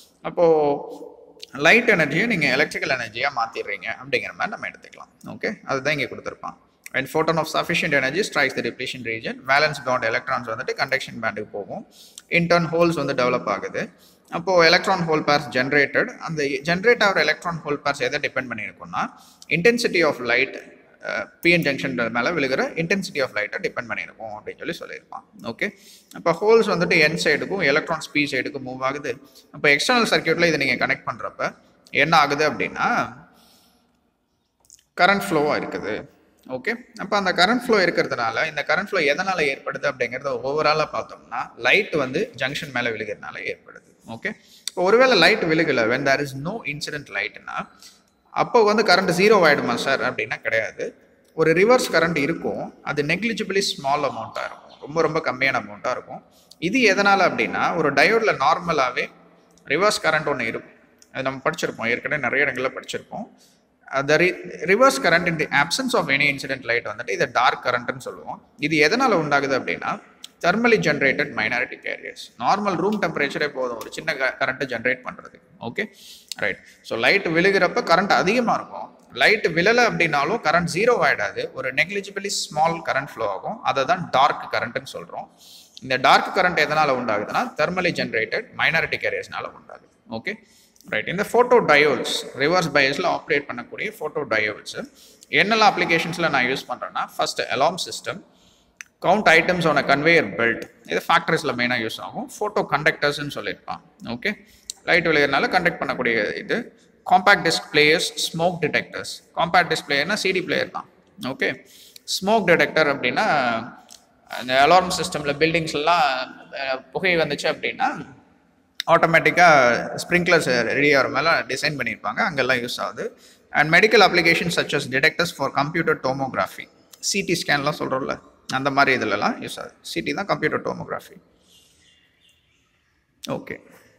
அப்போது லைட் எனர்ஜியை நீங்கள் எலக்ட்ரிக்கல் எனர்ஜியாக மாற்றிடுறீங்க அப்படிங்கிற மாதிரி நம்ம எடுத்துக்கலாம் ஓகே அதுதான் இங்கே கொடுத்துருப்பான் when photon of sufficient energy strikes the depletion region valence bound electrons வந்துட்டு conduction bandக்கு போகும் in turn holes வந்து டெவலப் ஆகுது அப்போ எலக்ட்ரான் ஹோல் பேர்ஸ் ஜென்ரேட்டட் அந்த ஜென்ரேட் ஆகிற எலக்ட்ரான் ஹோல் பேர்ஸ் எதை டிபெண்ட் பண்ணியிருக்கும்னா intensity of light PN junction மேலே விழுகிற இன்டென்சிட்டி ஆஃப் லைட்டை டிபெண்ட் பண்ணியிருக்கும் அப்படின்னு சொல்லி சொல்லியிருப்பான் ஓகே அப்போ ஹோல்ஸ் வந்துட்டு என் சைடுக்கும் எலக்ட்ரான் ஸ்பீ சைடுக்கும் மூவ் ஆகுது அப்போ எக்ஸ்டர்னல் சர்க்கியூட்டில் இதை நீங்கள் கனெக்ட் பண்ணுறப்ப என்ன ஆகுது அப்படின்னா கரண்ட் ஃப்ளோவாக இருக்குது ஓகே அப்போ அந்த கரண்ட் ஃப்ளோ இருக்கிறதுனால இந்த கரண்ட் ஃப்ளோ எதனால் ஏற்படுது அப்படிங்கிறத ஓவராலாக பார்த்தோம்னா லைட் வந்து ஜங்ஷன் மேலே விழுகிறதுனால ஏற்படுது ஓகே இப்போ ஒருவேளை லைட் விழுகலை when there is no incident லைட்னா அப்போ வந்து கரண்ட் ஜீரோ ஆகிடுமா சார் அப்படின்னா கிடையாது ஒரு ரிவர்ஸ் கரண்ட் இருக்கும் அது நெக்லிஜிபிளி ஸ்மால் அமௌண்ட்டாக இருக்கும் ரொம்ப ரொம்ப கம்மியான அமௌண்ட்டாக இருக்கும் இது எதனால் அப்படின்னா ஒரு டயோடில் நார்மலாகவே ரிவர்ஸ் கரண்ட் ஒன்று இருக்கும் அது நம்ம படிச்சிருப்போம் ஏற்கனவே நிறைய இடங்களில் படிச்சிருப்போம் the re reverse current in the absence of any incident light வந்துட்டு இதை டார்க் கரண்ட்னு சொல்லுவோம் இது எதனால் உண்டாகுது அப்படின்னா thermally generated minority carriers normal room டெம்பரேச்சரே போதும் ஒரு சின்ன கரண்ட்டை ஜென்ரேட் பண்ணுறதுக்கு ஓகே ரைட் ஸோ லைட் விழுகிறப்ப கரண்ட் அதிகமாக இருக்கும் லைட் விழலை அப்படின்னாலும் கரண்ட் ஜீரோ ஆகிடாது ஒரு நெக்லிஜிபிளி ஸ்மால் கரண்ட் ஃப்ளோ ஆகும் அதை தான் டார்க் கரண்ட்னு சொல்கிறோம் இந்த டார்க் கரண்ட் எதனால் உண்டாகுதுன்னா தெர்மலி ஜென்ரேட்டட் மைனாரிட்டி கேரியர்ஸ்னால உண்டாகுது ஓகே ரைட் இந்த ஃபோட்டோ டயோல்ஸ் ரிவர்ஸ் பயஸில் ஆப்ரேட் பண்ணக்கூடிய ஃபோட்டோ டயோல்ஸ் என்னெல்லாம் அப்ளிகேஷன்ஸில் நான் யூஸ் பண்ணுறேன்னா first alarm system count items on a conveyor belt இது ஃபேக்ட்ரிஸில் மெயினாக யூஸ் ஆகும் ஃபோட்டோ கண்டக்டர்ஸ்னு சொல்லியிருப்பான் ஓகே லைட் விளையிறதுனால கண்டக்ட் பண்ணக்கூடிய இது compact disc players smoke detectors compact disc பிளேயர்னா சிடி பிளேயர் தான் ஓகே ஸ்மோக் டிடெக்டர் அப்படின்னா அந்த அலார்ம் சிஸ்டமில் பில்டிங்ஸ்லாம் புகை வந்துச்சு அப்படின்னா ஆட்டோமேட்டிக்காக ஸ்ப்ரிங்க்லர்ஸ் ரெடி ஆகிற மேலே டிசைன் பண்ணியிருப்பாங்க அங்கெல்லாம் யூஸ் ஆகுது and medical application such as detectors for computer tomography CT ஸ்கேன்லாம் சொல்கிறோம்ல அந்த மாதிரி இதிலலாம் யூஸ் ஆகுது சிடி தான் computer tomography okay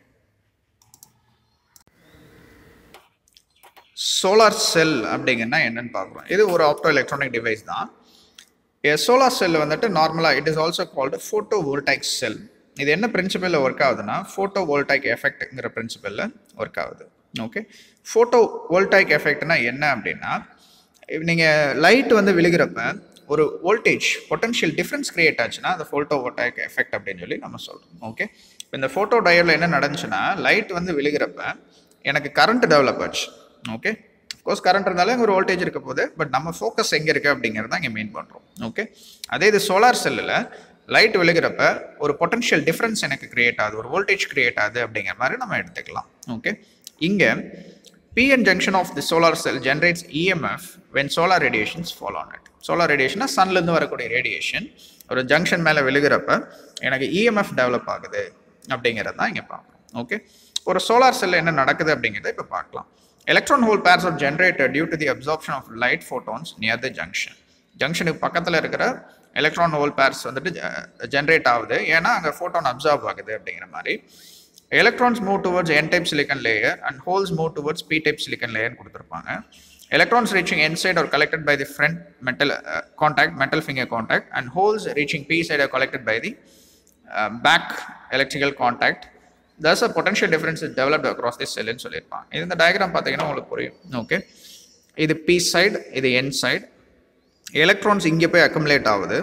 solar cell அப்படிங்கன்னா என்னன்னு பார்க்குறோம் இது ஒரு ஆப்டோ எலக்ட்ரானிக் டிவைஸ் தான் சோலார் செல் வந்துட்டு நார்மலாக it is also called photovoltaic cell இது என்ன பிரின்சிபலில் ஒர்க் ஆகுதுன்னா ஃபோட்டோ வோல்டைக் எஃபெக்ட்ங்கிற பிரின்சிபலில் ஒர்க் ஆகுது ஓகே ஃபோட்டோ வோல்டைக் எஃபெக்ட்னா என்ன அப்படின்னா நீங்கள் லைட் வந்து விழுகிறப்ப ஒரு வோல்டேஜ் பொட்டன்ஷியல் டிஃப்ரென்ஸ் கிரியேட் ஆச்சுன்னா அந்த ஃபோட்டோ வோல்டைக் எஃபெக்ட் அப்படின்னு சொல்லி நம்ம சொல்கிறோம் ஓகே இப்போ இந்த ஃபோட்டோ டயோடில் என்ன நடந்துச்சுன்னா லைட் வந்து விழுகிறப்ப எனக்கு கரண்ட் டெவலப் ஆச்சு ஓகே கோர்ஸ் கரண்ட் இருந்தாலும் இங்கே ஒரு வோல்டேஜ் இருக்க போது பட் நம்ம ஃபோக்கஸ் எங்கே இருக்குது அப்படிங்கிறது தான் இங்கே மெயின் பண்ணுறோம் ஓகே அதே இது சோலார் செல்லில் லைட் விழுகிறப்ப ஒரு பொட்டன்ஷியல் டிஃப்ரென்ஸ் எனக்கு கிரியேட் ஆகுது ஒரு வோல்டேஜ் கிரியேட் ஆகுது அப்படிங்கிற மாதிரி நம்ம எடுத்துக்கலாம் ஓகே இங்கே PN junction of the solar cell generates EMF when solar radiations fall on it solar ரேடியேஷனா சன்லேருந்து வரக்கூடிய ரேடியேஷன் ஒரு ஜங்ஷன் மேலே விழுகிறப்ப எனக்கு இஎம்எஃப் டெவலப் ஆகுது அப்படிங்கிறது தான் இங்கே பார்க்கணும் ஓகே ஒரு சோலார் செல்லில் என்ன நடக்குது அப்படிங்கிறத இப்போ பார்க்கலாம் electron hole pairs are generated due to the absorption of light photons near the junction ஜங்ஷனுக்கு பக்கத்தில் இருக்கிற எலக்ட்ரான் ஹோல் பேர்ஸ் வந்துட்டு ஜென்ரேட் ஆகுது ஏன்னா அங்கே ஃபோட்டோன் அப்சார்ப் ஆகுது அப்படிங்கிற மாதிரி electrons move towards N type silicon layer and holes move towards P type silicon layer கொடுத்துருப்பாங்க electrons reaching N side are collected by the front metal contact metal finger contact and holes reaching P side are collected by the back electrical contact thus a potential difference is developed across the செல்லுன்னு சொல்லியிருப்பாங்க இது இந்த diagram பார்த்தீங்கன்னா உங்களுக்கு புரியும் okay இது P side இது N side electrons இங்கே போய் அக்குமுலேட் ஆகுது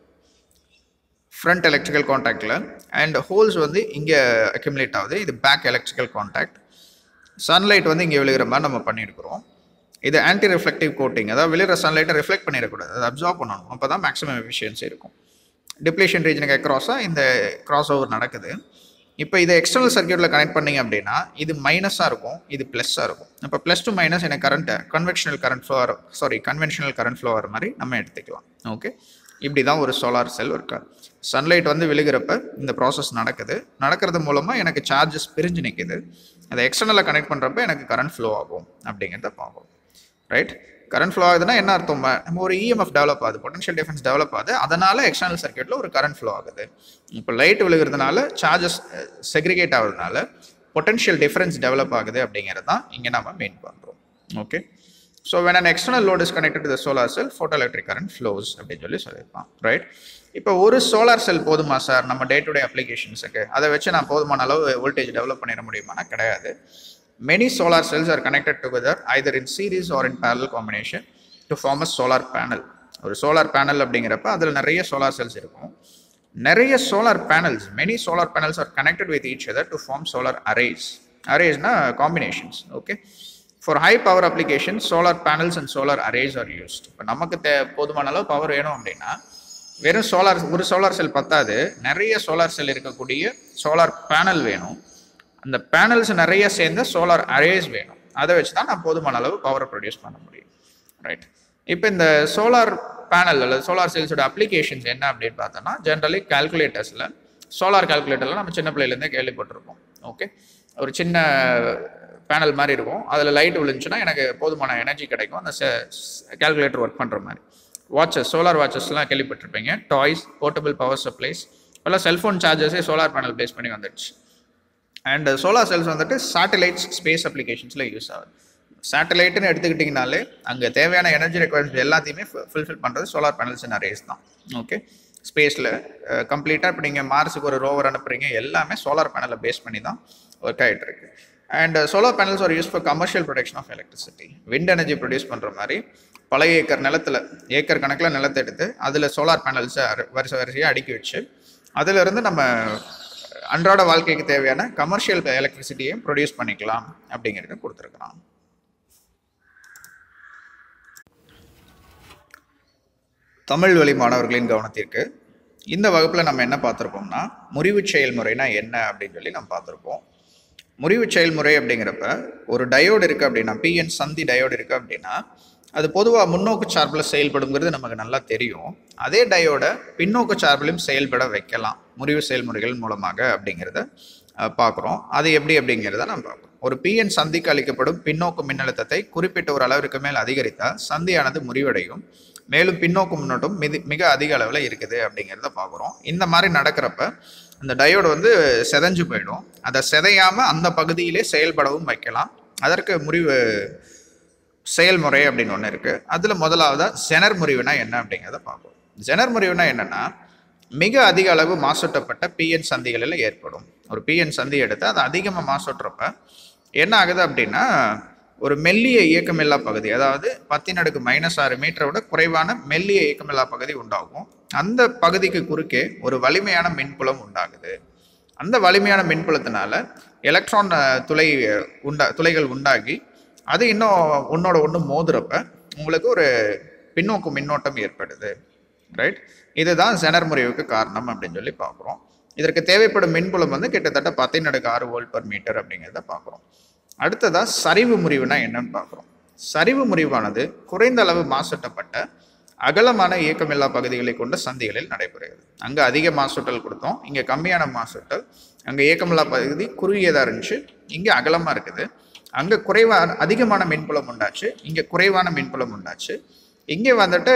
ஃப்ரண்ட் எலக்ட்ரிக்கல் காண்டாக்டில் அண்ட் ஹோல்ஸ் வந்து இங்கே அக்குமுலேட் ஆகுது இது பேக் எலக்ட்ரிக்கல் காண்டாக்ட் சன்லைட் வந்து இங்கே விழுகிற மாதிரி நம்ம பண்ணியிருக்கிறோம் இது ஆன்டி ரிஃப்ளெக்டிவ் கோட்டிங் அதாவது விழுகிற சன்லைட்டை ரிஃப்ளெக்ட் பண்ணிடக்கூடாது அதை அப்சார்ப் பண்ணணும் அப்போ தான் மேக்ஸிமம் எஃபிஷியன்சி இருக்கும் டிப்ளேஷன் ரீஜனுக்கு அக்ராஸாக இந்த கிராஸ் ஓவர் நடக்குது இப்போ இதை எக்ஸ்டர்னல் சர்க்கியூட்டில் கனெக்ட் பண்ணிங்க அப்படின்னா இது மைனஸாக இருக்கும் இது ப்ளஸ்ஸாக இருக்கும் இப்போ ப்ளஸ் டு மைனஸ் எனக்கு கரண்ட்டை conventional current flow sorry conventional current flow வர மாதிரி நம்ம எடுத்துக்கலாம் ஓகே இப்படி தான் ஒரு சோலார் செல் இருக்கா சன்லைட் வந்து விழுகிறப்ப இந்த ப்ராசஸ் நடக்குது நடக்கிறது மூலமாக எனக்கு சார்ஜஸ் பிரிஞ்சு நிற்குது அதை எக்ஸ்டர்னலில் கனெக்ட் பண்ணுறப்ப எனக்கு கரண்ட் ஃப்ளோ ஆகும் அப்படிங்கிறத பார்ப்போம் ரைட் கரண்ட் ஃப்ளோ ஆகுதுன்னா என்ன அர்த்தம் நம்ம ஒரு இஎம்எஃப் டெவலப் ஆகுது பொட்டன்ஷியல் டிஃபரன்ஸ் டெவலப் ஆகுது அதனால எக்ஸ்டர்னல் சர்க்கியூட்டில் ஒரு கரண்ட் ஃப்ளோ ஆகுது இப்போ லைட் விழுகிறதுனால சார்ஜஸ் செக்ரிகேட் ஆகுறதுனால பொட்டன்ஷியல் டிஃபரன்ஸ் டெவலப் ஆகுது அப்படிங்கிறது தான் இங்கே நம்ம மெயின் பண்ணுறோம் okay so when an external load is connected to the solar cell photo electric current flows அப்படின்னு சொல்லி சொல்லியிருப்பான் ரைட் இப்போ ஒரு சோலார் செல் போதுமா சார் நம்ம டே டு டே அப்ளிகேஷன்ஸுக்கு அதை வச்சு நான் போதுமான அளவு வோல்டேஜ் டெவலப் பண்ணிட முடியுமானா கிடையாது many solar cells are connected together either in series or in parallel combination to form a solar panel ஒரு சோலார் பேனல் அப்படிங்கிறப்ப அதில் நிறைய சோலார் செல்ஸ் இருக்கும் நிறைய solar panels many solar panels are connected with each other to form solar arrays அரேஸ்னா combinations okay for high power application solar panels and solar arrays are used இப்போ நமக்கு தே போதுமான அளவு பவர் வேணும் அப்படின்னா வெறும் சோலார் ஒரு சோலார் செல் பத்தாது நிறைய சோலார் செல் இருக்கக்கூடிய சோலார் பேனல் வேணும் அந்த பேனல்ஸ் நிறைய சேர்ந்த சோலார் அரேஸ் வேணும் அதை வச்சு தான் நான் போதுமான அளவு பவரை ப்ரொடியூஸ் பண்ண முடியும் ரைட் இப்போ இந்த சோலார் பேனல் அல்லது சோலார் செல்ஸோட அப்ளிகேஷன்ஸ் என்ன அப்படின்னு பார்த்தோம்னா ஜென்ரலி கால்குலேட்டர்ஸில் சோலார் கால்குலேட்டரில் நம்ம சின்ன பிள்ளையிலேருந்தே கேள்விப்பட்டிருப்போம் ஓகே ஒரு சின்ன பேனல் மாதிரி இருக்கும் அதில் லைட் விழுந்துச்சுன்னா எனக்கு போதுமான எனர்ஜி கிடைக்கும் அந்த கால்குலேட்டர் ஒர்க் பண்ணுற மாதிரி வாட்சஸ் சோலார் வாட்சஸ்லாம் கேள்விப்பட்டிருப்பீங்க டாய்ஸ் போர்ட்டபிள் பவர் சப்ளைஸ் எல்லாம் செல்ஃபோன் சார்ஜஸே சோலார் பேனல் பேஸ் பண்ணி வந்துடுச்சு அண்ட் சோலார் செல்ஸ் வந்துட்டு சேட்டலைட்ஸ் ஸ்பேஸ் அப்ளிகேஷன்ஸில் யூஸ் ஆகுது சேட்டலைட்டுன்னு எடுத்துக்கிட்டிங்கனாலே அங்கே தேவையான எனர்ஜி ரெக்குவயர்மெண்ட் எல்லாத்தையுமே ஃபுல்ஃபில் பண்ணுறது சோலார் பேனல்ஸ் அண்ட் அரேஸ் தான் ஓகே ஸ்பேஸில் கம்ப்ளீட்டாக இப்போ நீங்கள் மார்ஸுக்கு ஒரு ரோவர் அனுப்புறீங்க எல்லாமே சோலார் பேனலை பேஸ் பண்ணி தான் ஒர்க் ஆகிட்டு இருக்கு and solar panels are use for commercial production of electricity wind energy produce பண்ணுற மாதிரி பழைய ஏக்கர் நிலத்தில் ஏக்கர் கணக்கில் நிலத்தை எடுத்து அதில் சோலார் பேனல்ஸை வரிசை வரிசையாக அடுக்கி வச்சு அதிலிருந்து நம்ம அன்றாட வாழ்க்கைக்கு தேவையான கமர்ஷியல் எலக்ட்ரிசிட்டியை ப்ரொடியூஸ் பண்ணிக்கலாம் அப்படிங்கிறத கொடுத்துருக்குறான் தமிழ் வழி மாணவர்களின் கவனத்திற்கு இந்த வகுப்பில் நம்ம என்ன பார்த்துருப்போம்னா முறிவு செயல்முறைனா என்ன அப்படின்னு சொல்லி நம்ம பார்த்துருப்போம் முறிவு செயல்முறை அப்படிங்கிறப்ப ஒரு டயோடு இருக்குது அப்படின்னா பிஎன் சந்தி டயோடு இருக்குது அப்படின்னா அது பொதுவாக முன்னோக்கு சார்பில் செயல்படுங்கிறது நமக்கு நல்லா தெரியும் அதே டயோட பின்னோக்கு சார்பிலும் செயல்பட வைக்கலாம் முறிவு செயல்முறைகள் மூலமாக அப்படிங்கிறத பார்க்குறோம் அது எப்படி அப்படிங்கிறத நம்ம பார்ப்போம் ஒரு பிஎன் சந்திக்கு அளிக்கப்படும் பின்னோக்கு மின்னழுத்தத்தை குறிப்பிட்ட ஒரு அளவிற்கு மேல் அதிகரித்தால் சந்தியானது முறிவடையும் மேலும் பின்னோக்கு முன்னோட்டம் மிதி மிக அதிக அளவில் இருக்குது அப்படிங்கிறத பார்க்குறோம் இந்த மாதிரி நடக்கிறப்ப அந்த டயோடு வந்து செதஞ்சு போயிடும் அதை செதையாமல் அந்த பகுதியிலே செயல்படவும் வைக்கலாம் அதற்கு முறிவு செயல்முறை அப்படின்னு ஒன்று இருக்குது அதில் முதலாவதா ஜெனர் முறிவுனா என்ன அப்படிங்கிறத பார்ப்போம் ஜெனர் முறிவுனா என்னென்னா மிக அதிக அளவு மாசூட்டப்பட்ட பிஎன் சந்திகளில் ஏற்படும் ஒரு பிஎன் சந்தி எடுத்து அது அதிகமாக மாசூட்டுறப்ப என்ன ஆகுது அப்படின்னா ஒரு மெல்லிய இயக்கமில்லா பகுதி அதாவது பத்தின் அடுக்கு மைனஸ் ஆறு மீட்டரை விட குறைவான மெல்லிய இயக்கமில்லா பகுதி உண்டாகும் அந்த பகுதிக்கு குறுக்கே ஒரு வலிமையான மின்புலம் உண்டாகுது அந்த வலிமையான மின்புலத்தினால எலக்ட்ரான் அஹ், துளை அஹ், உண்டா துளைகள் உண்டாகி அது இன்னும் ஒன்னோட ஒன்று மோதுறப்ப உங்களுக்கு ஒரு பின்னோக்கு மின்னோட்டம் ஏற்படுது ரைட் இதுதான் ஜெனர் முறிவுக்கு காரணம் அப்படின்னு சொல்லி பார்க்குறோம் இதற்கு தேவைப்படும் மின்புலம் வந்து கிட்டத்தட்ட பத்தின் அடுக்கு ஆறு வோல்ட் பர் மீட்டர் அப்படிங்கிறத பார்க்குறோம் அடுத்ததா சரிவு முறிவுனா என்னன்னு பார்க்குறோம் சரிவு முறிவானது குறைந்த அளவு மாசூட்டப்பட்ட அகலமான இயக்கமில்லா பகுதிகளை கொண்ட சந்திகளில் நடைபெறுகிறது அங்கே அதிக மாசூட்டல் கொடுத்தோம் இங்கே கம்மியான மாசூட்டல் அங்கே இயக்கமில்லா பகுதி குறுகியதாக இருந்துச்சு இங்கே அகலமாக இருக்குது அங்கே குறைவான அதிகமான மின்புலம் உண்டாச்சு இங்கே குறைவான மின்புலம் உண்டாச்சு இங்கே வந்துட்டு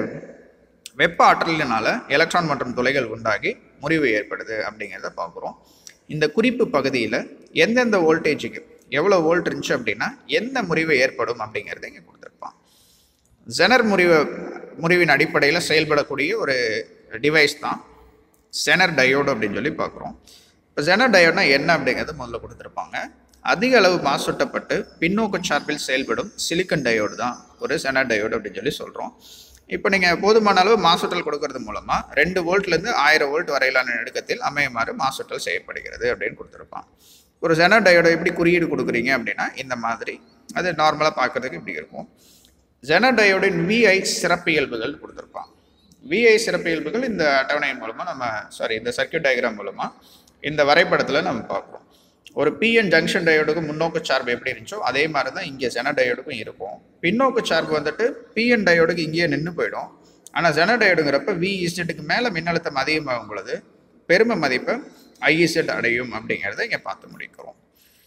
வெப்ப ஆற்றலினால எலக்ட்ரான் மற்றும் துளைகள் உண்டாகி முறிவு ஏற்படுது அப்படிங்கிறத பார்க்குறோம் இந்த குறிப்பு பகுதியில் எந்தெந்த வோல்டேஜுக்கு எவ்வளோ வோல்ட் இருந்துச்சு அப்படின்னா எந்த முறிவு ஏற்படும் அப்படிங்கிறத இங்கே கொடுத்துருப்பான் ஜெனர் முறிவு முறிவின் அடிப்படையில் செயல்படக்கூடிய ஒரு டிவைஸ் தான் செனர் டயோடு அப்படின்னு சொல்லி பார்க்குறோம் இப்போ ஜெனர் டயோட்னா என்ன அப்படிங்கிறத முதல்ல கொடுத்துருப்பாங்க அதிக அளவு மாசூட்டப்பட்டு பின்னோக்கு சார்பில் செயல்படும் சிலிக்கன் டயோடு தான் ஒரு செனர் டயோடு அப்படின்னு சொல்லி சொல்கிறோம் இப்போ நீங்கள் போதுமான அளவு மாசூட்டல் கொடுக்கறது மூலமாக ரெண்டு வோல்ட்லேருந்து ஆயிரம் வோல்ட் வரையிலான நெடுக்கத்தில் அமையுமாறு மாசூட்டல் செய்யப்படுகிறது அப்படின்னு கொடுத்துருப்பான் ஒரு ஜெனர் டயோட எப்படி குறியீடு கொடுக்குறீங்க அப்படின்னா இந்த மாதிரி அது நார்மலாக பார்க்கறதுக்கு இப்படி இருக்கும் ஜெனர் டயோடின் விஐ சிறப்பியல்புகள் கொடுத்துருப்பான் விஐ சிறப்பியல்புகள் இந்த அட்டவணை மூலமாக நம்ம சாரி இந்த சர்க்யூட் டயக்ராம் மூலமாக இந்த வரைபடத்தில் நம்ம பார்க்குறோம் ஒரு பிஎன் ஜங்ஷன் டயோடுக்கு முன்னோக்கு சார்பு எப்படி இருந்துச்சோ அதே மாதிரி தான் இங்கே ஜென டயோடுக்கும் இருக்கும் பின்னோக்கு சார்பு வந்துட்டு பிஎன் டயோடுக்கு இங்கேயே நின்று போயிடும் ஆனால் ஜென டயோடுங்கிறப்ப வி இசட்டுக்கு மேலே மின்னழுத்தம் அதிகமாகும் பொழுது பெரும மதிப்பை ஐஇசட் அடையும் அப்படிங்கிறத இங்கே பார்த்து முடிக்கிறோம்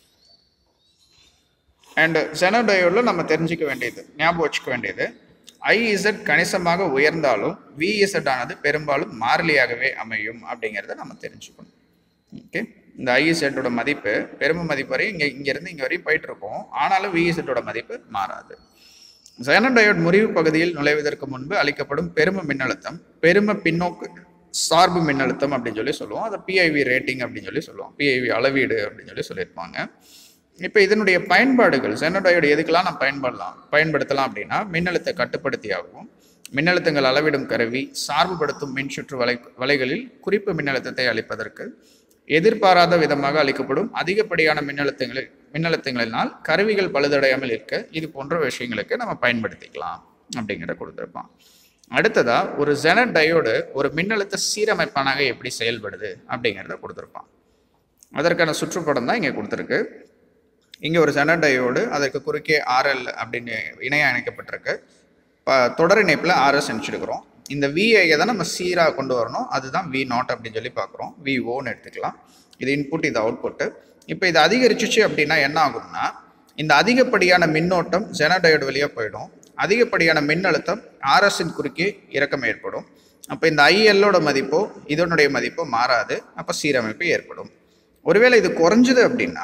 அண்ட் ஜென டயோடில் நம்ம தெரிஞ்சுக்க வேண்டியது ஞாபகம் வச்சுக்க வேண்டியது ஐஇசட் கணிசமாக உயர்ந்தாலும் விஇசட் ஆனது பெரும்பாலும் மாறிலியாகவே அமையும் அப்படிங்கிறத நம்ம தெரிஞ்சுக்கணும் ஓகே இந்த ஐஇசட்டோட மதிப்பு பெரும மதிப்பு வரையும் இங்கே இங்கேருந்து இங்கே வரையும் போயிட்டு இருக்கோம் ஆனாலும் விஇசட்டோட மதிப்பு மாறாது ஜெனன் டயோட் முறிவு பகுதியில் நுழைவதற்கு முன்பு அளிக்கப்படும் பெரும மின்னழுத்தம் பெரும பின்னோக்கு சார்பு மின்னழுத்தம் அப்படின்னு சொல்லி சொல்லுவோம் அதை பிஐவி ரேட்டிங் அப்படின்னு சொல்லி சொல்லுவோம் பிஐவி அளவீடு அப்படின்னு சொல்லி சொல்லியிருப்பாங்க இப்போ இதனுடைய பயன்பாடுகள் ஜெனடயோடு எதுக்கெல்லாம் நம்ம பயன்படலாம் பயன்படுத்தலாம் அப்படின்னா மின்னழுத்த கட்டுப்படுத்தியாகவும் மின்னழுத்தங்கள் அளவிடும் கருவி சார்புபடுத்தும் மின்சுற்று வலை வலைகளில் குறிப்பு மின்னழுத்தத்தை அளிப்பதற்கு எதிர்பாராத விதமாக அளிக்கப்படும் அதிகப்படியான மின்னழுத்தங்களில் மின்னழுத்தங்களினால் கருவிகள் பழுதடையாமல் இருக்க இது போன்ற விஷயங்களுக்கு நம்ம பயன்படுத்திக்கலாம் அப்படிங்கிற கொடுத்துருப்பான் அடுத்ததா ஒரு ஜெனட் டயோடு ஒரு மின்னழுத்த சீரமைப்பானாக எப்படி செயல்படுது அப்படிங்கிறத கொடுத்துருப்பான் அதற்கான சுற்றுப்படம் தான் இங்கே கொடுத்துருக்கு இங்கே ஒரு ஜெனட் டயோடு அதற்கு குறுக்கே ஆர்எல் அப்படின்னு இணையாக இணைக்கப்பட்டிருக்கு இப்போ தொடர் இணைப்பில் ஆர்எஸ் நினச்சிருக்கிறோம் இந்த விஐயை தான் நம்ம சீராக கொண்டு வரணும் அதுதான் வி நாட் அப்படின்னு சொல்லி பார்க்குறோம் வி ஓன்னு எடுத்துக்கலாம் இது இன்புட் இது அவுட்புட்டு இப்போ இது அதிகரிச்சிச்சு அப்படின்னா என்ன ஆகும்னா இந்த அதிகப்படியான மின்னோட்டம் ஜெனடயோடு வழியாக போயிடும் அதிகப்படியான மின்னழுத்தம் ஆர்எஸ்ஸின் குறுக்கே இறக்கம் ஏற்படும் அப்போ இந்த ஐஎல்லோட மதிப்போ இதனுடைய மதிப்போ மாறாது அப்போ சீரமைப்பு ஏற்படும் ஒருவேளை இது குறைஞ்சுது அப்படின்னா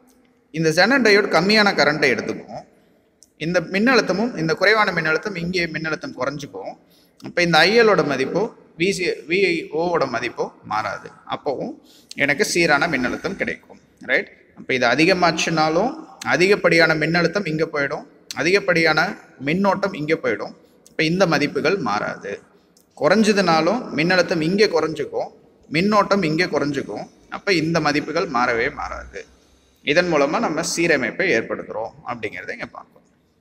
இந்த ஜெனர் டயோடு கம்மியான கரண்ட்டை எடுத்துக்கும் இந்த மின்னழுத்தமும் இந்த குறைவான மின்னழுத்தம் இங்கே மின்னழுத்தம் குறைஞ்சிக்கும் அப்போ இந்த ஐஎலோட மதிப்போ விசி விஐஓவோட மதிப்போ மாறாது அப்போவும் எனக்கு சீரான மின்னழுத்தம் கிடைக்கும் ரைட் அப்போ இது அதிகமாச்சுனாலும் அதிகப்படியான மின்னழுத்தம் இங்கே போயிடும் அதிகப்படியான மின்னோட்டம் இங்கே போயிடும் இப்போ இந்த மதிப்புகள் மாறாது குறைஞ்சதுனாலும் மின்னழுத்தம் இங்கே குறைஞ்சிக்கும் மின்னோட்டம் இங்கே குறைஞ்சிக்கும் அப்போ இந்த மதிப்புகள் மாறவே மாறாது இதன் மூலமாக நம்ம சீரமைப்பை ஏற்படுத்துகிறோம் அப்படிங்கிறத இங்கே பார்க்கணும்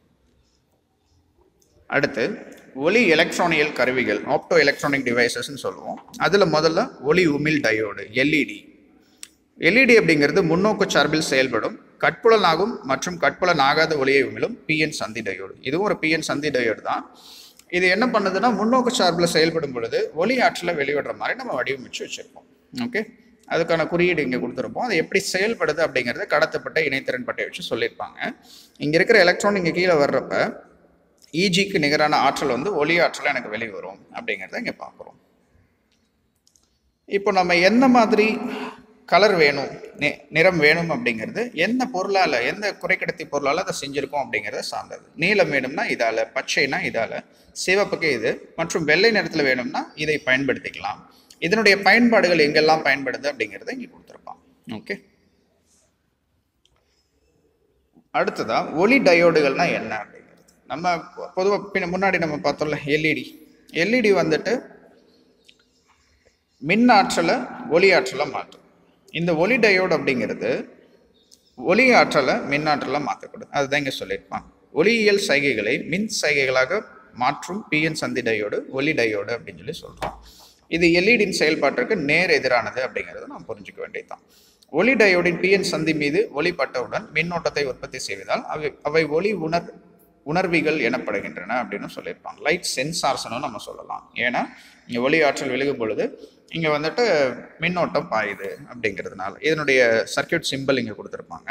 அடுத்து ஒளி எலக்ட்ரானியல் கருவிகள் ஆப்டோ எலக்ட்ரானிக் டிவைசஸ்ன்னு சொல்லுவோம் அதில் முதல்ல ஒளி உமிழ் டயோடு எல்இடி எல்இடி அப்படிங்கிறது முன்னோக்கு சார்பில் செயல்படும் கட்புலனாகும் மற்றும் கட்புலன் ஆகாத ஒளியை உமிழும் பிஎன் சந்தி டயோடு இதுவும் ஒரு பிஎன் சந்தி டயோடு தான் இது என்ன பண்ணுதுன்னா முன்னோக்கு சார்பில் செயல்படும் பொழுது ஒளி ஆற்றலை வெளிவிடுற மாதிரி நம்ம வடிவமைச்சு வச்சுருக்கோம் ஓகே அதுக்கான குறியீடு இங்கே கொடுத்துருப்போம் அது எப்படி செயல்படுது அப்படிங்கிறத கடத்தப்பட்ட இணைத்திறன் பட்டை வச்சு சொல்லியிருப்பாங்க இங்கே இருக்கிற எலக்ட்ரான் இங்கே கீழே வர்றப்ப ஈஜிக்கு நிகரான ஆற்றல் வந்து ஒளி ஆற்றலாக எனக்கு வெளியே வரும் அப்படிங்கிறத இங்கே பார்க்குறோம் இப்போ நம்ம எந்த மாதிரி கலர் வேணும் நி நிறம் வேணும் அப்படிங்கிறது எந்த பொருளால் எந்த குறைக்கடத்தி பொருளால் அதை செஞ்சுருக்கோம் அப்படிங்கிறத சார்ந்தது நீலம் வேணும்னா இதால் பச்சைனா இதால் சிவப்புக்கு இது மற்றும் வெள்ளை நிறத்தில் வேணும்னா இதை பயன்படுத்திக்கலாம் இதனுடைய பயன்பாடுகள் எங்கெல்லாம் பயன்படுது அப்படிங்கிறத இங்கே கொடுத்துருப்பான் ஓகே அடுத்ததா ஒளி டயோடுகள்னா என்ன அப்படிங்கிறது நம்ம பொதுவாக பின்ன முன்னாடி நம்ம பார்த்தோம்ல எல்இடி எல்இடி வந்துட்டு மின் ஆற்றலை ஒளி ஆற்றலை மாற்றும் இந்த ஒளி டயோடு அப்படிங்கிறது ஒளி ஆற்றலை மின் ஆற்றலை மாற்றக்கூடாது அதுதான் இங்கே சொல்லியிருப்பான் ஒளியியல் சைகைகளை மின் சைகைகளாக மாற்றும் பிஎன் சந்தி டயோடு ஒளி டயோடு அப்படின்னு சொல்லி சொல்கிறோம் இது எல்இடியின் செயல்பாட்டிற்கு நேர் எதிரானது அப்படிங்கிறத நாம் புரிஞ்சுக்க வேண்டியதுதான் ஒளி டயோடின் பிஎன் சந்தி மீது ஒளி பட்டவுடன் மின்னோட்டத்தை உற்பத்தி செய்வதால் அவை அவை ஒளி உணர் உணர்விகள் எனப்படுகின்றன அப்படின்னு சொல்லியிருப்பாங்க லைட் சென்சார்ஸ்னு நம்ம சொல்லலாம் ஏன்னா இங்கே ஒளி ஆற்றல் விழுகும் பொழுது இங்கே வந்துட்டு மின்னோட்டம் பாயுது அப்படிங்கிறதுனால இதனுடைய சர்க்கியூட் சிம்பிள் இங்கே கொடுத்துருப்பாங்க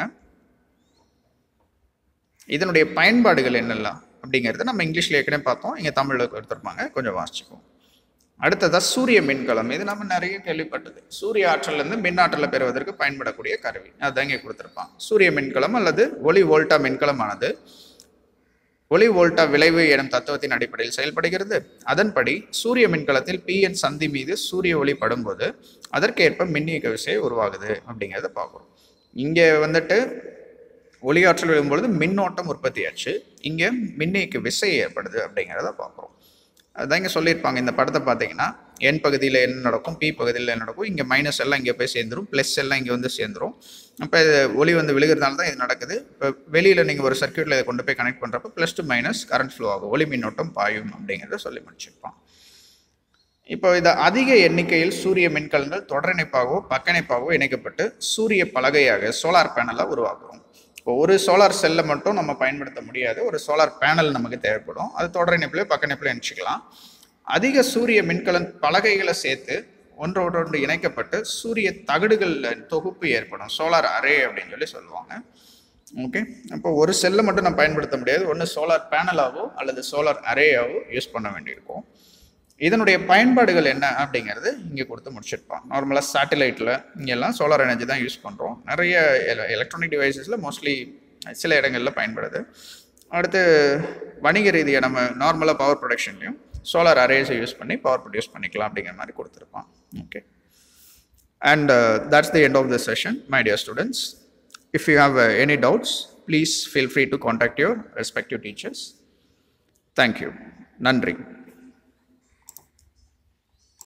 இதனுடைய பயன்பாடுகள் என்னெல்லாம் அப்படிங்கிறத நம்ம இங்கிலீஷில் ஏற்கனவே பார்த்தோம் இங்கே தமிழில் கொடுத்துருப்பாங்க கொஞ்சம் வாசிச்சுக்குவோம் அடுத்ததா சூரிய மின்கலம் இது நம்ம நிறைய கேள்விப்பட்டது சூரிய ஆற்றலேருந்து மின் ஆற்றலை பெறுவதற்கு பயன்படக்கூடிய கருவி அதுதான் இங்கே கொடுத்துருப்பாங்க சூரிய மின்கலம் அல்லது ஒளி வோல்டா மின்கலமானது ஒளி வோல்டா விளைவு எனும் தத்துவத்தின் அடிப்படையில் செயல்படுகிறது அதன்படி சூரிய மின்கலத்தில் பிஎன் சந்தி மீது சூரிய ஒளி படும்போது அதற்கேற்ப மின்னியக்க விசை உருவாகுது அப்படிங்கிறத பார்க்குறோம் இங்கே வந்துட்டு ஒளி ஆற்றல் விழும்பொழுது மின்னோட்டம் உற்பத்தியாச்சு இங்கே மின்னியக்க விசை ஏற்படுது அப்படிங்கிறத பார்க்குறோம் அதுதான் இங்கே சொல்லியிருப்பாங்க இந்த படத்தை பார்த்தீங்கன்னா என் பகுதியில் என்ன நடக்கும் பி பகுதியில் என்ன நடக்கும் இங்கே மைனஸ் எல்லாம் இங்கே போய் சேர்ந்துரும் ப்ளஸ் எல்லாம் இங்கே வந்து சேர்ந்துரும் அப்போ இது ஒளி வந்து விழுகிறதுனால தான் இது நடக்குது இப்போ வெளியில் நீங்கள் ஒரு சர்க்கியூட்டில் இதை கொண்டு போய் கனெக்ட் பண்ணுறப்ப plus to minus current flow ஆகும் ஒளி மின்னோட்டம் பாயும் அப்படிங்கிறத சொல்லி முடிச்சிருப்பான் இப்போ இது அதிக எண்ணிக்கையில் சூரிய மின்கலங்கள் தொடரிணைப்பாகவோ பக்கணைப்பாகவோ இணைக்கப்பட்டு சூரிய பலகையாக சோலார் பேனலாக உருவாக்குறோம் இப்போ ஒரு சோலார் செல்லை மட்டும் நம்ம பயன்படுத்த முடியாது ஒரு சோலார் பேனல் நமக்கு தேவைப்படும் அது தொடர் இணைப்புலையோ பக்க இணைப்புலையோ இணைச்சிக்கலாம் அதிக சூரிய மின்கலன் பலகைகளை சேர்த்து ஒன்றோடு ஒன்று இணைக்கப்பட்டு சூரிய தகடுகளில் தொகுப்பு ஏற்படும் சோலார் அரே அப்படின்னு சொல்லி சொல்லுவாங்க ஓகே அப்போ ஒரு செல்லை மட்டும் நம்ம பயன்படுத்த முடியாது ஒன்று சோலார் பேனலாவோ அல்லது சோலார் அரேயாவோ யூஸ் பண்ண வேண்டியிருக்கும் இதனுடைய பயன்பாடுகள் என்ன அப்படிங்கிறது இங்கே கொடுத்து முடிச்சிருப்பான் நார்மலாக சேட்டலைட்டில் இங்கெல்லாம் சோலார் எனர்ஜி தான் யூஸ் பண்ணுறோம் நிறைய எலக்ட்ரானிக் டிவைசஸில் மோஸ்ட்லி சில இடங்களில் பயன்படுது அடுத்து வணிக ரீதியாக நம்ம நார்மலாக பவர் ப்ரொடக்ஷன்லையும் சோலார் அரேஸை யூஸ் பண்ணி பவர் ப்ரொடியூஸ் பண்ணிக்கலாம் அப்படிங்கிற மாதிரி கொடுத்துருப்பான் okay and that's the end of the session my dear students if you have any doubts please feel free to contact your respective teachers thank you நன்றி